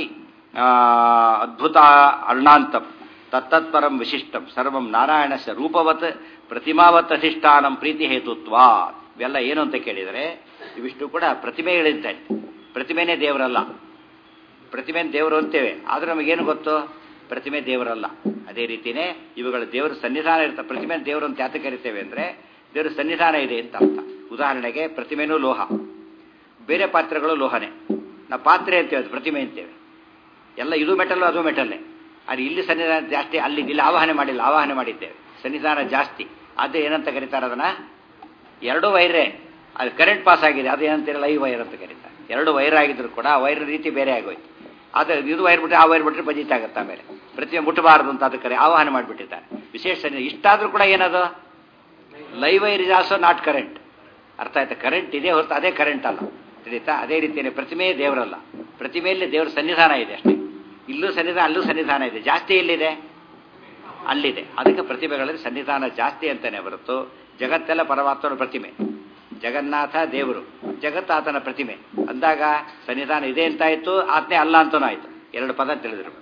ಅದ್ಭುತ ಅರ್ಣಾಂತಂ ತತ್ತತ್ಪರಂ ವಿಶಿಷ್ಟಂ ಸರ್ವಂ ನಾರಾಯಣಸ್ಯ ರೂಪವತ್ ಪ್ರತಿಮಾವತ್ ಅಧಿಷ್ಠಾನಂ ಪ್ರೀತಿ ಹೇತುತ್ವ ಇವೆಲ್ಲ ಏನು ಅಂತ ಕೇಳಿದರೆ ಇವಿಷ್ಟು ಕೂಡ ಪ್ರತಿಮೆ ಹೇಳಿದ್ದಾನೆ ಪ್ರತಿಮೆನೇ ದೇವರಲ್ಲ ಪ್ರತಿಮೆ ದೇವರು ಅಂತೇವೆ ಆದ್ರೆ ನಮಗೇನು ಗೊತ್ತು ಪ್ರತಿಮೆ ದೇವರಲ್ಲ ಅದೇ ರೀತಿಯೇ ಇವುಗಳ ದೇವರ ಸನ್ನಿಧಾನ ಇರ್ತ ಪ್ರತಿಮೆ ದೇವರು ಅಂತ ಯಾತ ಕರಿತೇವೆ ಅಂದರೆ ದೇವರ ಸನ್ನಿಧಾನ ಇದೆ ಅಂತ ಅರ್ಥ ಉದಾಹರಣೆಗೆ ಪ್ರತಿಮೆನೂ ಲೋಹ ಬೇರೆ ಪಾತ್ರೆಗಳು ಲೋಹನೇ ನಾವು ಪಾತ್ರೆ ಅಂತೇವೆ ಪ್ರತಿಮೆ ಅಂತೇವೆ ಎಲ್ಲ ಇದು ಮೆಟಲ್ಲು ಅದು ಮೆಟಲ್ಲೇ ಅದು ಇಲ್ಲಿ ಸನ್ನಿಧಾನ ಜಾಸ್ತಿ ಅಲ್ಲಿ ಇಲ್ಲಿ ಆವಾಹನೆ ಮಾಡಿಲ್ಲ ಆವಾಹನೆ ಮಾಡಿದ್ದೇವೆ ಸನ್ನಿಧಾನ ಜಾಸ್ತಿ ಅದೇ ಏನಂತ ಕರೀತಾರೆ ಅದನ್ನ ಎರಡು ವೈರೇ ಅದು ಕರೆಂಟ್ ಪಾಸ್ ಆಗಿದೆ ಅದು ಏನಂತೀರ ಲೈವ್ ವೈರ್ ಅಂತ ಕರೀತಾರೆ ಎರಡು ವೈರ್ ಆಗಿದ್ರು ಕೂಡ ಆ ವೈರ್ ರೀತಿ ಬೇರೆ ಆಗೋಯ್ತು ಆದರೆ ಇದು ವೈರ್ ಬಿಟ್ಟರೆ ಆ ವೈರ್ ಬಿಟ್ಟರೆ ಬಜಿತ್ ಆಗುತ್ತೆ ಆಮೇಲೆ ಪ್ರತಿಮೆ ಮುಟ್ಟಬಾರದು ಅಂತ ಅದಕ್ಕೆ ಆವಾಹನೆ ಮಾಡಿಬಿಟ್ಟಿದ್ದಾರೆ ವಿಶೇಷ ಇಷ್ಟಾದರೂ ಕೂಡ ಏನದು live wire is also not current ಅರ್ಥ ಆಯ್ತಾ ಕರೆಂಟ್ ಇದೆ ಹೊರತು ಅದೇ ಕರೆಂಟ್ ಅಲ್ಲ ತಿಳಿತಾ ಅದೇ ರೀತಿಯೇ ಪ್ರತಿಮೆ ದೇವರಲ್ಲ ಪ್ರತಿಮೆಯಲ್ಲಿ ದೇವರ ಸನ್ನಿಧಾನ ಇದೆ ಅಷ್ಟೇ ಇಲ್ಲೂ ಸನ್ನಿಧಾನ ಅಲ್ಲೂ ಸನ್ನಿಧಾನ ಇದೆ ಜಾಸ್ತಿ ಎಲ್ಲಿದೆ ಅಲ್ಲಿದೆ ಅದಕ್ಕೆ ಪ್ರತಿಮೆಗಳಲ್ಲಿ ಸನ್ನಿಧಾನ ಜಾಸ್ತಿ ಅಂತಾನೆ ಹೊರತು ಜಗತ್ತೆಲ್ಲ ಪರಮಾತ್ಮನ ಪ್ರತಿಮೆ ಜಗನ್ನಾಥ ದೇವರು ಜಗತ್ತು ಆತನ ಪ್ರತಿಮೆ ಅಂದಾಗ ಸನ್ನಿಧಾನ ಇದೆ ಅಂತಾಯ್ತು ಆತ್ಮೆ ಅಲ್ಲ ಅಂತನೂ ಆಯ್ತು ಎರಡು ಪದ ತಿಳಿದಿರ್ಬೇಕು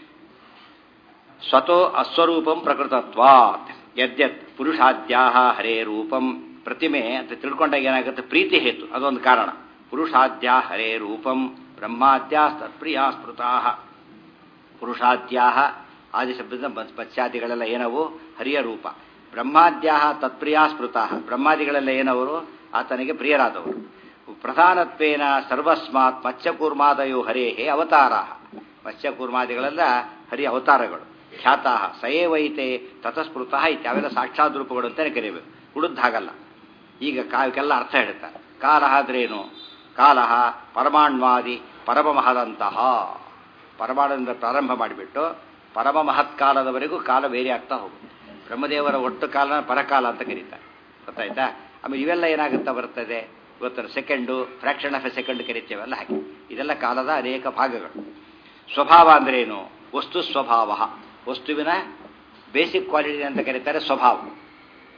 ಸ್ವತೋ ಅಸ್ವರೂಪಂ ಪ್ರಕೃತತ್ವಾತ್ ಯದ್ಯತ್ ಪುರುಷಾದ್ಯಾಹ ಹರೇ ರೂಪಂ ಪ್ರತಿಮೆ ಅಂತ ತಿಳ್ಕೊಂಡಾಗ ಏನಾಗುತ್ತೆ ಪ್ರೀತಿ ಹೇತು ಅದೊಂದು ಕಾರಣ ಪುರುಷಾದ್ಯಾ ಹರೇ ರೂಪಂ ಬ್ರಹ್ಮಾದ್ಯಾ ತತ್ಪ್ರಿಯಾ ಸ್ಮೃತಾ ಪುರುಷಾದ್ಯಾಹ ಆದಿಶಬ್ದದ ಪಶ್ಚಾದಿಗಳೆಲ್ಲ ಏನವು ಹರಿಯ ರೂಪ ಬ್ರಹ್ಮಾದ್ಯಾಹ ತತ್ಪ್ರಿಯಾ ಸ್ಮೃತಾ ಬ್ರಹ್ಮಾದಿಗಳೆಲ್ಲ ಏನವರು ಆತನಿಗೆ ಪ್ರಿಯರಾದವರು ಪ್ರಧಾನತ್ವೇನ ಸರ್ವಸ್ಮಾತ್ ಮತ್ಸ್ಯಕೂರ್ಮಾದಯೋ ಹರೇಹೇ ಅವತಾರ ಮತ್ಸ್ಯಕೂರ್ಮಾದಿಗಳೆಲ್ಲ ಹರಿ ಅವತಾರಗಳು ಖ್ಯಾತಾ ಸಯೇವೈತೆ ತತಸ್ಮೃತ ಇತ್ಯ ಅವೆಲ್ಲ ಸಾಕ್ಷಾತ್ ರೂಪಗಳು ಅಂತಲೇ ಕರೀಬೇಕು ಹುಡುದ್ದಾಗಲ್ಲ ಈಗ ಕಾವಕ್ಕೆಲ್ಲ ಅರ್ಥ ಹೇಳ್ತಾರೆ ಕಾಲ ಆದ್ರೇನು ಕಾಲ ಪರಮಾಣ್ವಾದಿ ಪರಮಮಹದಂತಹ ಪರಮಾಣುವಿಂದ ಪ್ರಾರಂಭ ಮಾಡಿಬಿಟ್ಟು ಪರಮ ಮಹತ್ಕಾಲದವರೆಗೂ ಕಾಲ ಬೇರೆ ಆಗ್ತಾ ಹೋಗುತ್ತೆ ಬ್ರಹ್ಮದೇವರ ಒಟ್ಟು ಕಾಲನ ಪರಕಾಲ ಅಂತ ಕರೀತಾರೆ ಗೊತ್ತಾಯ್ತಾ ಆಮೇಲೆ ಇವೆಲ್ಲ ಏನಾಗುತ್ತಾ ಬರ್ತದೆ ಇವತ್ತರ second fraction of a second ಕರಿತೇವಲ್ಲ ಹಾಗೆ ಇದೆಲ್ಲ ಕಾಲದ ಅನೇಕ ಭಾಗಗಳು ಸ್ವಭಾವ ಅಂದ್ರೇನು ವಸ್ತು ಸ್ವಭಾವ ವಸ್ತುವಿನ ಬೇಸಿಕ್ ಕ್ವಾಲಿಟಿ ಅಂತ ಕರೀತಾರೆ ಸ್ವಭಾವ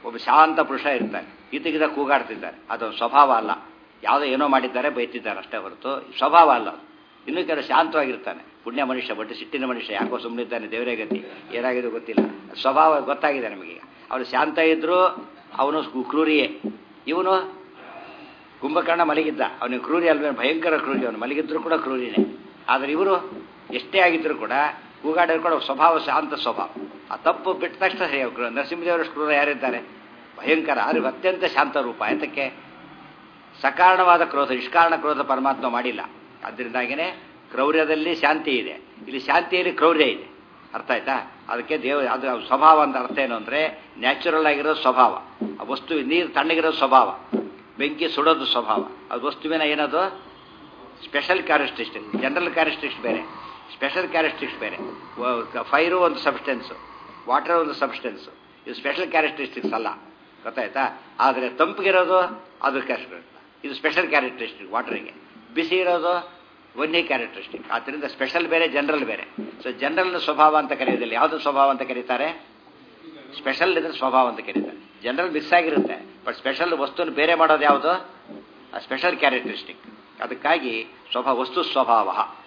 ಒಬ್ಬ ಶಾಂತ ಪುರುಷ ಇರ್ತಾನೆ ಈತಗಿದ ಕೂಗಾಡ್ತಿದ್ದಾರೆ ಅದು ಸ್ವಭಾವ ಅಲ್ಲ ಯಾವುದೋ ಏನೋ ಮಾಡಿದ್ದಾರೆ ಬೈತಿದ್ದಾರೆ ಅಷ್ಟೇ ಹೊರತು ಸ್ವಭಾವ ಅಲ್ಲ ಅದು. ಇನ್ನೂ ಕೆಲವು ಶಾಂತವಾಗಿರ್ತಾನೆ ಪುಣ್ಯ ಮನುಷ್ಯ ಬಟ್ ಸಿಟ್ಟಿನ ಮನುಷ್ಯ ಯಾಕೋ ಸುಮ್ಮನಿದ್ದಾನೆ ದೇವರೇ ಗತಿ ಏನಾಗಿದೆ ಗೊತ್ತಿಲ್ಲ ಸ್ವಭಾವ ಗೊತ್ತಾಗಿದೆ ನಮಗೆ ಅವನು ಶಾಂತ ಇದ್ದರೂ ಅವನು ಕ್ರೂರಿಯೇ ಇವನು ಕುಂಭಕರ್ಣ ಮಲಗಿದ್ದ ಅವನಿಗೆ ಕ್ರೂರಿ ಅಲ್ವೇ ಭಯಂಕರ ಕ್ರೂರಿ ಅವನು ಮಲಗಿದ್ರು ಕೂಡ ಕ್ರೂರಿನೇ ಆದರೆ ಇವರು ಎಷ್ಟೇ ಆಗಿದ್ರು ಕೂಡ ಕೂಗಾಡಿದ್ರು ಕೂಡ ಸ್ವಭಾವ ಶಾಂತ ಸ್ವಭಾವ ಆ ತಪ್ಪು ಬಿಟ್ಟ ತಕ್ಷಣ ಸರಿ ಅವ್ರು ಕ್ರೂರ. ನರಸಿಂಹದೇವರಷ್ಟು ಕ್ರೂರ ಯಾರಿದ್ದಾರೆ ಭಯಂಕರ ಆದರೆ ಅತ್ಯಂತ ಶಾಂತ ರೂಪ ಯಾತಕ್ಕೆ ಸಕಾರಣವಾದ ಕ್ರೋಧ ನಿಷ್ಕಾರಣ ಕ್ರೋಧ ಪರಮಾತ್ಮ ಮಾಡಿಲ್ಲ ಅದರಿಂದಾಗಿನೇ ಕ್ರೌರ್ಯದಲ್ಲಿ ಶಾಂತಿ ಇದೆ ಇಲ್ಲಿ ಶಾಂತಿಯಲ್ಲಿ ಕ್ರೌರ್ಯ ಇದೆ ಅರ್ಥ ಆಯ್ತಾ ಅದಕ್ಕೆ ದೇವ ಅದು ಸ್ವಭಾವ ಅಂತ ಅರ್ಥ ಏನು ಅಂದರೆ ನ್ಯಾಚುರಲ್ ಆಗಿರೋ ಸ್ವಭಾವ ಆ ವಸ್ತು ನೀರು ತಣ್ಣಗಿರೋ ಸ್ವಭಾವ ಬೆಂಕಿ ಸುಡೋದು ಸ್ವಭಾವ ಅದು ವಸ್ತುವಿನ ಏನದು ಸ್ಪೆಷಲ್ ಕ್ಯಾರೆಕ್ಟರಿಸ್ಟಿಕ್ ಜನರಲ್ ಕ್ಯಾರೆಕ್ಟರಿಸ್ಟಿಕ್ಸ್ ಬೇರೆ ಸ್ಪೆಷಲ್ ಕ್ಯಾರೆಕ್ಟರಿಸ್ಟಿಕ್ಸ್ ಬೇರೆ ಫೈರು ಒಂದು ಸಬ್ಸ್ಟೆನ್ಸು ವಾಟರ್ ಒಂದು ಸಬ್ಸ್ಟೆನ್ಸು ಇದು ಸ್ಪೆಷಲ್ ಕ್ಯಾರೆಕ್ಟರಿಸ್ಟಿಕ್ಸ್ ಅಲ್ಲ ಗೊತ್ತಾಯ್ತಾ ಆದರೆ ತಂಪಿಗಿರೋದು ಅದು ಕ್ಯಾರೆಕ್ಟರ್ ಇದು ಸ್ಪೆಷಲ್ ಕ್ಯಾರೆಕ್ಟರಿಸ್ಟಿಕ್ ವಾಟರಿಗೆ ಬಿಸಿ ಇರೋದು ಒಂದೇ ಕ್ಯಾರೆಕ್ಟರಿಸ್ಟಿಕ್ ಆದ್ದರಿಂದ ಸ್ಪೆಷಲ್ ಬೇರೆ ಜನರಲ್ ಬೇರೆ ಸೊ ಜನರಲ್ ಸ್ವಭಾವ ಅಂತ ಕರೆಯೋದಿಲ್ಲ ಯಾವುದು ಸ್ವಭಾವ ಅಂತ ಕರೀತಾರೆ ಸ್ಪೆಷಲ್ ಇದ್ರೆ ಸ್ವಭಾವ ಅಂತ ಕರೀತಾರೆ ಜನರಲ್ ಮಿಕ್ಸ್ ಆಗಿರುತ್ತೆ ಬಟ್ ಸ್ಪೆಷಲ್ ವಸ್ತುನ ಬೇರೆ ಮಾಡೋದು ಯಾವುದು ಆ ಸ್ಪೆಷಲ್ ಕ್ಯಾರೆಕ್ಟರಿಸ್ಟಿಕ್ ಅದಕ್ಕಾಗಿ ಸ್ವಭಾವ ವಸ್ತು ಸ್ವಭಾವ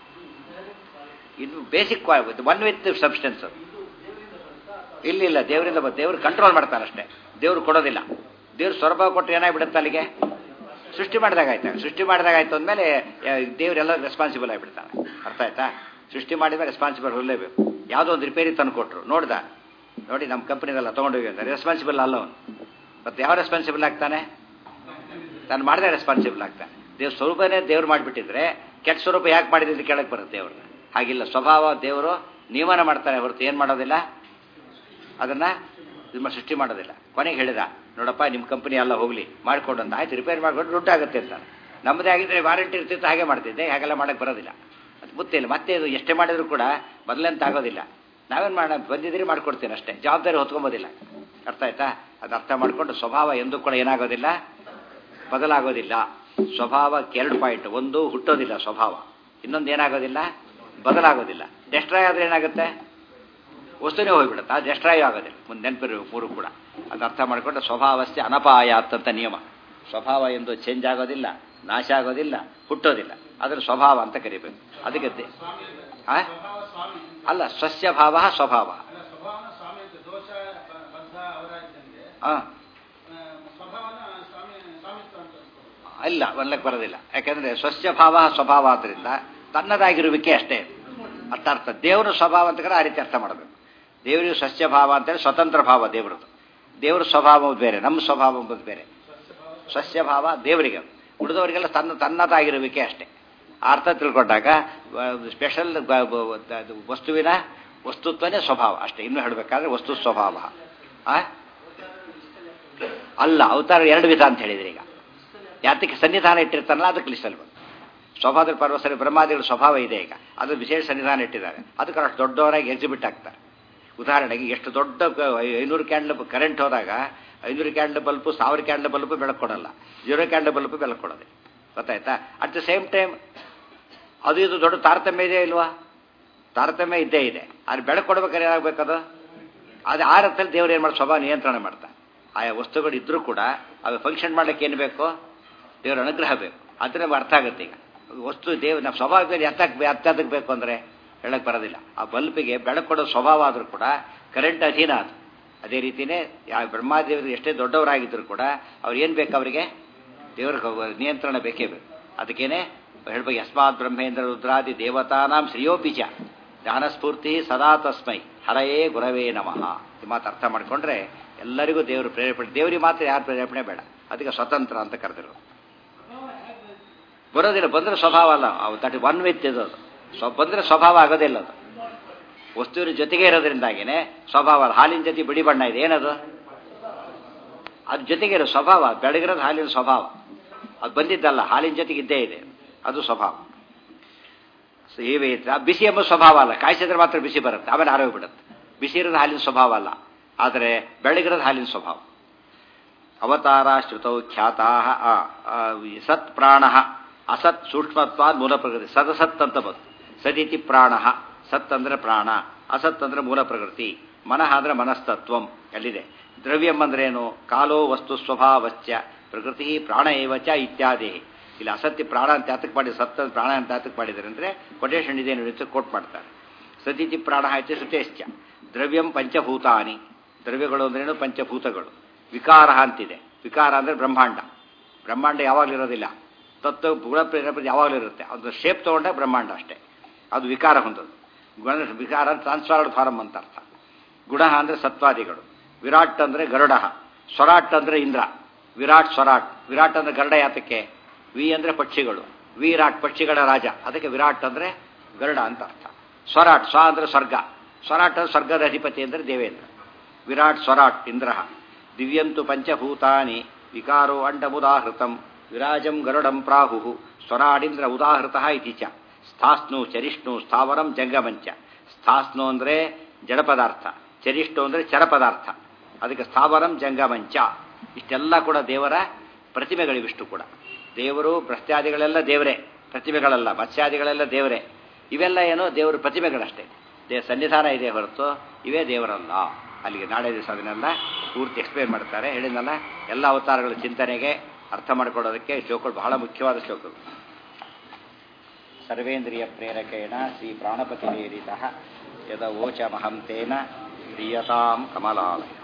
ಇದು ಬೇಸಿಕ್ ಒನ್ ವಿತ್ ಸಬ್ಸ್ಟೆನ್ಸ್ ಇಲ್ಲ ಇಲ್ಲ ದೇವರಿಂದ ಬ- ದೇವ್ರು ಕಂಟ್ರೋಲ್ ಮಾಡ್ತಾನೆ ಅಷ್ಟೇ ದೇವ್ರು ಕೊಡೋದಿಲ್ಲ ದೇವ್ರು ಸ್ವರಭಾವ ಕೊಟ್ಟರೆ ಏನಾಗ್ಬಿಡುತ್ತೆ ಅಲ್ಲಿಗೆ ಸೃಷ್ಟಿ ಮಾಡಿದಾಗ ಆಯ್ತು ಸೃಷ್ಟಿ ಮಾಡಿದಾಗ ಆಯ್ತು ಅಂದಮೇಲೆ ದೇವರೆಲ್ಲ ರೆಸ್ಪಾನ್ಸಿಬಲ್ ಆಗಿಬಿಡ್ತಾನೆ ಅರ್ಥ ಆಯ್ತಾ ಸೃಷ್ಟಿ ಮಾಡಿದ್ರೆ ರೆಸ್ಪಾನ್ಸಿಬಲ್ ಇರಲೇಬೇಕು ಯಾವುದೋ ಒಂದು ರಿಪೇರಿ ತಂದು ಕೊಟ್ಟರು ನೋಡ್ದ ನೋಡಿ ನಮ್ಮ ಕಂಪ್ನಿದೆಲ್ಲ ತೊಗೊಂಡೋಗಿ ಅಂತ ರೆಸ್ಪಾನ್ಸಿಬಲ್ ಅಲ್ಲ ಅವನು ಮತ್ತೆ ಯಾವ ರೆಸ್ಪಾನ್ಸಿಬಲ್ ಆಗ್ತಾನೆ ತಾನು ಮಾಡಿದ್ರೆ ರೆಸ್ಪಾನ್ಸಿಬಲ್ ಆಗ್ತಾನೆ ದೇವ್ರ ಸ್ವರೂಪನೇ ದೇವ್ರು ಮಾಡಿಬಿಟ್ಟಿದ್ರೆ ಕೆಟ್ಟ ಸ್ವರೂಪ ಯಾಕೆ ಮಾಡಿದ್ರೆ ಕೆಳಗೆ ಬರುತ್ತೆ ದೇವ್ರನ್ನ ಹಾಗಿಲ್ಲ ಸ್ವಭಾವ ದೇವರು ನಿಯಮನ ಮಾಡ್ತಾರೆ ಹೊರತು ಏನು ಮಾಡೋದಿಲ್ಲ ಅದನ್ನು ನಿಮ್ಮ ಸೃಷ್ಟಿ ಮಾಡೋದಿಲ್ಲ ಕೊನೆಗೆ ಹೇಳಿದ ನೋಡಪ್ಪ ನಿಮ್ಮ ಕಂಪನಿ ಎಲ್ಲ ಹೋಗಲಿ ಮಾಡಿಕೊಡು ಅಂತ ಆಯ್ತು ರಿಪೇರ್ ಮಾಡಿಕೊಂಡು ದುಡ್ಡು ಆಗುತ್ತೆ ಅಂತ ನಮ್ಮದೇ ಆಗಿದ್ರೆ ವಾರಂಟಿ ಇರ್ತಿತ್ತು ಹಾಗೆ ಮಾಡ್ತಿದ್ದೆ ಹಾಗೆಲ್ಲ ಮಾಡೋಕ್ಕೆ ಬರೋದಿಲ್ಲ ಅದು ಗೊತ್ತಿಲ್ಲ ಮತ್ತೆ ಇದು ಎಷ್ಟೇ ಮಾಡಿದ್ರು ಕೂಡ ಮೊದಲಂತ ಆಗೋದಿಲ್ಲ ನಾವೇನು ಮಾಡ ಬಂದಿದ್ದೀರಿ ಮಾಡ್ಕೊಡ್ತೀನಿ ಅಷ್ಟೇ ಜವಾಬ್ದಾರಿ ಹೊತ್ಕೊಂಬೋದಿಲ್ಲ ಅರ್ಥ ಆಯ್ತಾ ಅದು ಅರ್ಥ ಮಾಡಿಕೊಂಡು ಸ್ವಭಾವ ಎಂದೂ ಕೂಡ ಏನಾಗೋದಿಲ್ಲ ಬದಲಾಗೋದಿಲ್ಲ ಸ್ವಭಾವಕ್ಕೆ ಎರಡು ಪಾಯಿಂಟ್ ಒಂದು ಹುಟ್ಟೋದಿಲ್ಲ ಸ್ವಭಾವ ಇನ್ನೊಂದು ಏನಾಗೋದಿಲ್ಲ ಬದಲಾಗೋದಿಲ್ಲ ಡೆಸ್ಟ್ರಾಯ್ ಆದರೆ ಏನಾಗುತ್ತೆ ವಸ್ತುನೇ ಹೋಗ್ಬಿಡುತ್ತೆ ಅದು ಡೆಸ್ಟ್ರಾಯ್ ಆಗೋದಿಲ್ಲ ಮುಂದೆ ನೆನಪಿರು ಮೂರು ಕೂಡ ಅದು ಅರ್ಥ ಮಾಡಿಕೊಂಡು ಸ್ವಭಾವಸ್ಥೆ ಅನಪಾಯಾತ್ ಅಂತ ನಿಯಮ ಸ್ವಭಾವ ಎಂದು ಚೇಂಜ್ ಆಗೋದಿಲ್ಲ ನಾಶ ಆಗೋದಿಲ್ಲ ಹುಟ್ಟೋದಿಲ್ಲ ಅದರ ಸ್ವಭಾವ ಅಂತ ಕರಿಬೇಕು ಅದಕ್ಕೆ ದೆ- ಆ? ಅಲ್ಲ ಸ್ವಸ್ಯ ಭಾವ ಸ್ವಭಾವ ಅಲ್ಲ ಸ್ವಭಾವನ ಸ್ವಾಮಿ ಅಂತ ದೋಷ ಬ- ಬದ್ಧ ಅವರ ಇದ್ದಂಗೆ ಹಾಂ ಆ, ಸ್ವಭಾವನ ಸ್ವಾಮಿ ಸ್ವಾಮಿತ್ವ ಅಂತ ಅನ್ಸ್ಕೊಳ್ಳೋದು. ಇಲ್ಲ ಒನ್ಲಕ್ಕೆ ಬರೋದಿಲ್ಲ ಯಾಕಂದ್ರೆ ಸ್ವಸ್ಯ ಭಾವ ಸ್ವಭಾವ ಆದ್ದರಿಂದ ತನ್ನದಾಗಿರುವಿಕೆ ಅಷ್ಟೇ ಅರ್ಥ ಅರ್ಥ ದೇವರ ಸ್ವಭಾವ ಅಂತ ಕರೆ ಆ ರೀತಿ ಅರ್ಥ ಮಾಡಬೇಕು ದೇವರಿಗೆ ಸ್ವಸ್ಯ ಭಾವ ಅಂತೇಳಿ ಸ್ವತಂತ್ರ ಭಾವ ದೇವರದು ದೇವರ ಸ್ವಭಾವ ಬೇರೆ ನಮ್ಮ ಸ್ವಭಾವ ಎಂಬುದು ಬೇರೆ ಸ್ವಸ್ಯ ಭಾವ ದೇವರಿಗೆ ಉಳಿದವರಿಗೆಲ್ಲ ತನ್ನ ತನ್ನದಾಗಿರುವಿಕೆ ಅಷ್ಟೇ ಆ ಅರ್ಥ ತಿಳ್ಕೊಂಡಾಗ ಸ್ಪೆಷಲ್ ವಸ್ತುವಿನ ವಸ್ತುತ್ವನೇ ಸ್ವಭಾವ ಅಷ್ಟೇ ಇನ್ನು ಹೇಳಬೇಕಾದ್ರೆ ವಸ್ತು ಸ್ವಭಾವ ಆ? ಅಲ್ಲ ಅವತಾರ ಎರಡು ವಿಧ ಅಂತ ಹೇಳಿದ್ರಿ ಈಗ ಯಾತಕ್ಕೆ ಸನ್ನಿಧಾನ ಇಟ್ಟಿರ್ತಾನಲ್ಲ ಅದಕ್ಕೆ ಲಿಸ್ಟಲ್ಲಿ ಬಂತು ಸ್ವಭಾವದ ಪರ್ವಸರಿ ಬ್ರಹ್ಮಾದಿಗಳ ಸ್ವಭಾವ ಇದೆ ಈಗ ಅದು ವಿಶೇಷ ಸನ್ನಿಧಾನ ಇಟ್ಟಿದ್ದಾರೆ ಅದಕ್ಕೆ ಅಷ್ಟು ದೊಡ್ಡವರಾಗಿ ಎಕ್ಸಿಬಿಟ್ ಆಗ್ತಾರೆ ಉದಾಹರಣೆಗೆ ಎಷ್ಟು ದೊಡ್ಡ ಕ- ಐನೂರು ಕ್ಯಾಂಡ್ಲ್ ಕರೆಂಟ್ ಹೋದಾಗ ಐನೂರು ಕ್ಯಾಂಡ್ಲ್ ಬಲ್ಬು ಸಾವಿರ ಕ್ಯಾಂಡ್ಲ್ ಬಲ್ಬು ಬೆಳಕು ಕೊಡಲ್ಲ ಜೀರೋ ಕ್ಯಾಂಡ್ಲ್ ಬಲ್ಬು ಬೆಳಕು ಕೊಡೋದು ಗೊತ್ತಾಯ್ತಾ ಅಟ್ ದ ಸೇಮ್ ಟೈಮ್ ಅದು ಇದು ದೊಡ್ಡ ತಾರತಮ್ಯ ಇದೆ ಇಲ್ವಾ ತಾರತಮ್ಯ ಇದ್ದೇ ಇದೆ ಅದು ಬೆಳಕು ಕೊಡ್ಬೇಕಾದ್ರೆ ಏನಾಗಬೇಕದು ಅದು ಆ ಅರ್ಥದಲ್ಲಿ ದೇವ್ರು ಏನು ಮಾಡಿ ಸ್ವಭಾವ ನಿಯಂತ್ರಣ ಮಾಡ್ತಾನೆ ಆಯಾ ವಸ್ತುಗಳು ಇದ್ರೂ ಕೂಡ ಅವು ಫಂಕ್ಷನ್ ಮಾಡ್ಲಿಕ್ಕೆ ಏನು ಬೇಕು ದೇವರ ಅನುಗ್ರಹ ಬೇಕು ಅದನ್ನ ಅರ್ಥ ಆಗುತ್ತೆ ಈಗ ವಸ್ತು ದೇವ್ ನಮ್ಮ ಸ್ವಭಾವದಲ್ಲಿ ಎತ್ತಕ್ಕೆ ಎತ್ತದಕ್ಕೆ ಬೇಕು ಅಂದರೆ ಹೇಳಕ್ಕೆ ಬರೋದಿಲ್ಲ ಆ ಬಲ್ಬಿಗೆ ಬೆಳಕು ಕೊಡೋ ಸ್ವಭಾವ ಆದರೂ ಕೂಡ ಕರೆಂಟ್ ಅಧೀನ ಅದು ಅದೇ ರೀತಿಯೇ ಯಾವ ಬ್ರಹ್ಮಾದೇವರು ಎಷ್ಟೇ ದೊಡ್ಡವರಾಗಿದ್ದರೂ ಕೂಡ ಅವ್ರು ಏನು ಬೇಕು ಅವರಿಗೆ ದೇವರ ಕ- ನಿಯಂತ್ರಣ ಬೇಕೇ ಬೇಕು ಅದಕ್ಕೇನೆ ಹೇಳ್ಬೇಕು ಯಸ್ಮಾತ್ ಬ್ರಹ್ಮೇಂದ್ರ ರುದ್ರಾದಿ ದೇವತಾನಾಂ ಶ್ರೇಯೋಪಿಚ ಜ್ಞಾನಸ್ಫೂರ್ತಿ ಸದಾ ತಸ್ಮೈ ಹರಯೇ ಗುರವೇ ನಮಃ ಈ ಮಾತು ಅರ್ಥ ಮಾಡಿಕೊಂಡ್ರೆ ಎಲ್ಲರಿಗೂ ದೇವರು ಪ್ರೇರೇಪಣೆ ದೇವರಿಗೆ ಮಾತ್ರ ಯಾರು ಪ್ರೇರೇಪಣೆ ಬೇಡ ಅದಕ್ಕೆ ಸ್ವತಂತ್ರ ಅಂತ ಕರೆದಿರು ಬರೋದಿಲ್ಲ ಬಂದರೆ ಸ್ವಭಾವ ಅಲ್ಲ ಅವು ದಟ್ ಒನ್ ವಿತ್ ಇದು ಅದು ಸ್ವ ಬಂದರೆ ಸ್ವಭಾವ ಆಗೋದಿಲ್ಲ ಅದು ವಸ್ತುವಿನ ಜೊತೆಗೆ ಇರೋದ್ರಿಂದಾಗಿನೇ ಸ್ವಭಾವ ಅಲ್ಲ. ಹಾಲಿನ ಜೊತೆ ಬಿಳಿ ಬಣ್ಣ ಇದೆ ಏನದು ಅದ್ರ ಜೊತೆಗೆ ಇರೋ ಸ್ವಭಾವ ಬೆಳಗಿರೋದು ಹಾಲಿನ ಸ್ವಭಾವ ಅದು ಬಂದಿದ್ದಲ್ಲ ಹಾಲಿನ ಜೊತೆಗೆ ಇದ್ದೇ ಇದೆ ಅದು ಸ್ವಭಾವ ಸೇವೆ ಇದ್ರೆ ಬಿಸಿ ಎಂಬ ಸ್ವಭಾವ ಅಲ್ಲ ಕಾಯಿಸಿದ್ರೆ ಮಾತ್ರ ಬಿಸಿ ಬರುತ್ತೆ ಆಮೇಲೆ ಆರೋಗ್ಯ ಬಿಡುತ್ತೆ ಬಿಸಿ ಇರೋದು ಹಾಲಿನ ಸ್ವಭಾವ ಅಲ್ಲ ಆದರೆ ಬೆಳಗಿರೋದು ಹಾಲಿನ ಸ್ವಭಾವ ಅವತಾರ ಶ್ರುತೌ ಖ್ಯಾತಾ ಸತ್ ಪ್ರಾಣ ಅಸತ್ ಸೂಕ್ಷ್ಮತ್ವ ಮೂಲ ಪ್ರಕೃತಿ ಸದಸತ್ ಅಂತ ಬಂತು ಸದಿತಿ ಪ್ರಾಣ ಸತ್ ಅಂದ್ರೆ ಪ್ರಾಣ ಅಸತ್ ಅಂದ್ರೆ ಮೂಲ ಪ್ರಕೃತಿ ಮನಃ ಅಂದ್ರೆ ಮನಸ್ತತ್ವಂ ಎಲ್ಲಿದೆ ದ್ರವ್ಯಂ ಅಂದ್ರೇನು ಕಾಲೋ ವಸ್ತು ಸ್ವಭಾವಶ್ಚ ಪ್ರಕೃತಿ ಪ್ರಾಣ ಏವಚ ಇತ್ಯಾದಿ ಇಲ್ಲಿ ಅಸತ್ಯ ಪ್ರಾಣ ಅಂತ ಯಾತಕ್ಕೆ ಮಾಡಿ ಸತ್ತ ಪ್ರಾಣ ಅಂತ ಯಾತಕ್ಕೆ ಮಾಡಿದ್ದಾರೆ ಅಂದರೆ ಕೊಟೇಶನ್ ಇದೆ ನೋಡಿ ಕೋಟ್ ಮಾಡ್ತಾರೆ ಸತಿಥಿ ಪ್ರಾಣ ಆಯ್ತು ಸುತೇಶ್ಚ ದ್ರವ್ಯಂ ಪಂಚಭೂತಾನಿ ದ್ರವ್ಯಗಳು ಅಂದ್ರೇನು ಪಂಚಭೂತಗಳು ವಿಕಾರ ಅಂತಿದೆ ವಿಕಾರ ಅಂದರೆ ಬ್ರಹ್ಮಾಂಡ ಬ್ರಹ್ಮಾಂಡ ಯಾವಾಗಲೂ ಇರೋದಿಲ್ಲ ತತ್ವ ಗುಣ ಪ್ರೇರೇಪಣೆ ಯಾವಾಗಲೂ ಇರುತ್ತೆ ಅದು ಶೇಪ್ ತೊಗೊಂಡೆ ಬ್ರಹ್ಮಾಂಡ ಅಷ್ಟೇ ಅದು ವಿಕಾರ ಹೊಂದೋದು ಗುಣ ವಿಕಾರ ಟ್ರಾನ್ಸ್ಫರ್ಡ್ ಫಾರಮ್ ಅಂತ ಅರ್ಥ ಗುಣ ಅಂದರೆ ಸತ್ವಾದಿಗಳು ವಿರಾಟ್ ಅಂದರೆ ಗರುಡ ಸ್ವರಾಟ್ ಅಂದರೆ ಇಂದ್ರ ವಿರಾಟ್ ಸ್ವರಾಟ್ ವಿರಾಟ್ ಅಂದರೆ ಗರುಡ ಯಾತಕ್ಕೆ ವಿ ಅಂದರೆ ಪಕ್ಷಿಗಳು ವಿರಾಟ್ ಪಕ್ಷಿಗಳ ರಾಜ ಅದಕ್ಕೆ ವಿರಾಟ್ ಅಂದರೆ ಗರುಡ ಅಂತ ಅರ್ಥ ಸ್ವರಾಟ್ ಸ್ವ ಅಂದರೆ ಸ್ವರ್ಗ ಸ್ವರಾಟ್ ಅಂದರೆ ಸ್ವರ್ಗದ ಅಧಿಪತಿ ಅಂದರೆ ದೇವೇಂದ್ರ ವಿರಾಟ್ ಸ್ವರಾಟ್ ಇಂದ್ರ ದಿವ್ಯಂತು ಪಂಚಭೂತಾನಿ ವಿಕಾರೋ ಅಂಡಮುದಾಹೃತಂ ವಿರಾಜಂ ಗರುಡಂ ಪ್ರಾಹು ಸ್ವರಾಡಿಂದ್ರ ಉದಾಹೃತ ಇತಿ ಚ ಸ್ಥಾಸ್ನು ಚರಿಷ್ಣು ಸ್ಥಾವರಂ ಜಂಗಮಂಚ ಸ್ಥಾಸ್ನು ಅಂದರೆ ಜಡ ಪದಾರ್ಥ ಚರಿಷ್ಣು ಅಂದರೆ ಚರ ಪದಾರ್ಥ ಅದಕ್ಕೆ ಸ್ಥಾವರಂ ಜಂಗಮಂಚ ಇಷ್ಟೆಲ್ಲ ಕೂಡ ದೇವರ ಪ್ರತಿಮೆಗಳಿವಿಷ್ಟು ಕೂಡ ದೇವರು ಭ್ರಷ್ಟಾದಿಗಳೆಲ್ಲ ದೇವರೇ ಪ್ರತಿಮೆಗಳಲ್ಲ ಮತ್ಸ್ಯಾದಿಗಳೆಲ್ಲ ದೇವರೇ ಇವೆಲ್ಲ ಏನೋ ದೇವರ ಪ್ರತಿಮೆಗಳಷ್ಟೇ ದೇ ಸನ್ನಿಧಾನ ಇದೆ ಹೊರತು ಇವೇ ದೇವರಲ್ಲ ಅಲ್ಲಿಗೆ ನಾಳೆ ದಿವಸ ಅದನ್ನೆಲ್ಲ ಪೂರ್ತಿ ಎಕ್ಸ್ಪ್ಲೇನ್ ಮಾಡ್ತಾರೆ ಹೇಳಿದ್ನಲ್ಲ ಎಲ್ಲ ಅವತಾರಗಳ ಚಿಂತನೆಗೆ ಅರ್ಥ ಮಾಡಿಕೊಡೋದಕ್ಕೆ ಶ್ಲೋಕಗಳು ಬಹಳ ಮುಖ್ಯವಾದ ಶ್ಲೋಕಗಳು ಸರ್ವೇಂದ್ರಿಯ ಪ್ರೇರಕೇಣ ಶ್ರೀ ಪ್ರಾಣಪತಿ ವೇರಿತ ಯದ ಓಚ ಮಹಂತೇನ ಪ್ರಿಯತಾಂ ಕಮಲಾಲಯ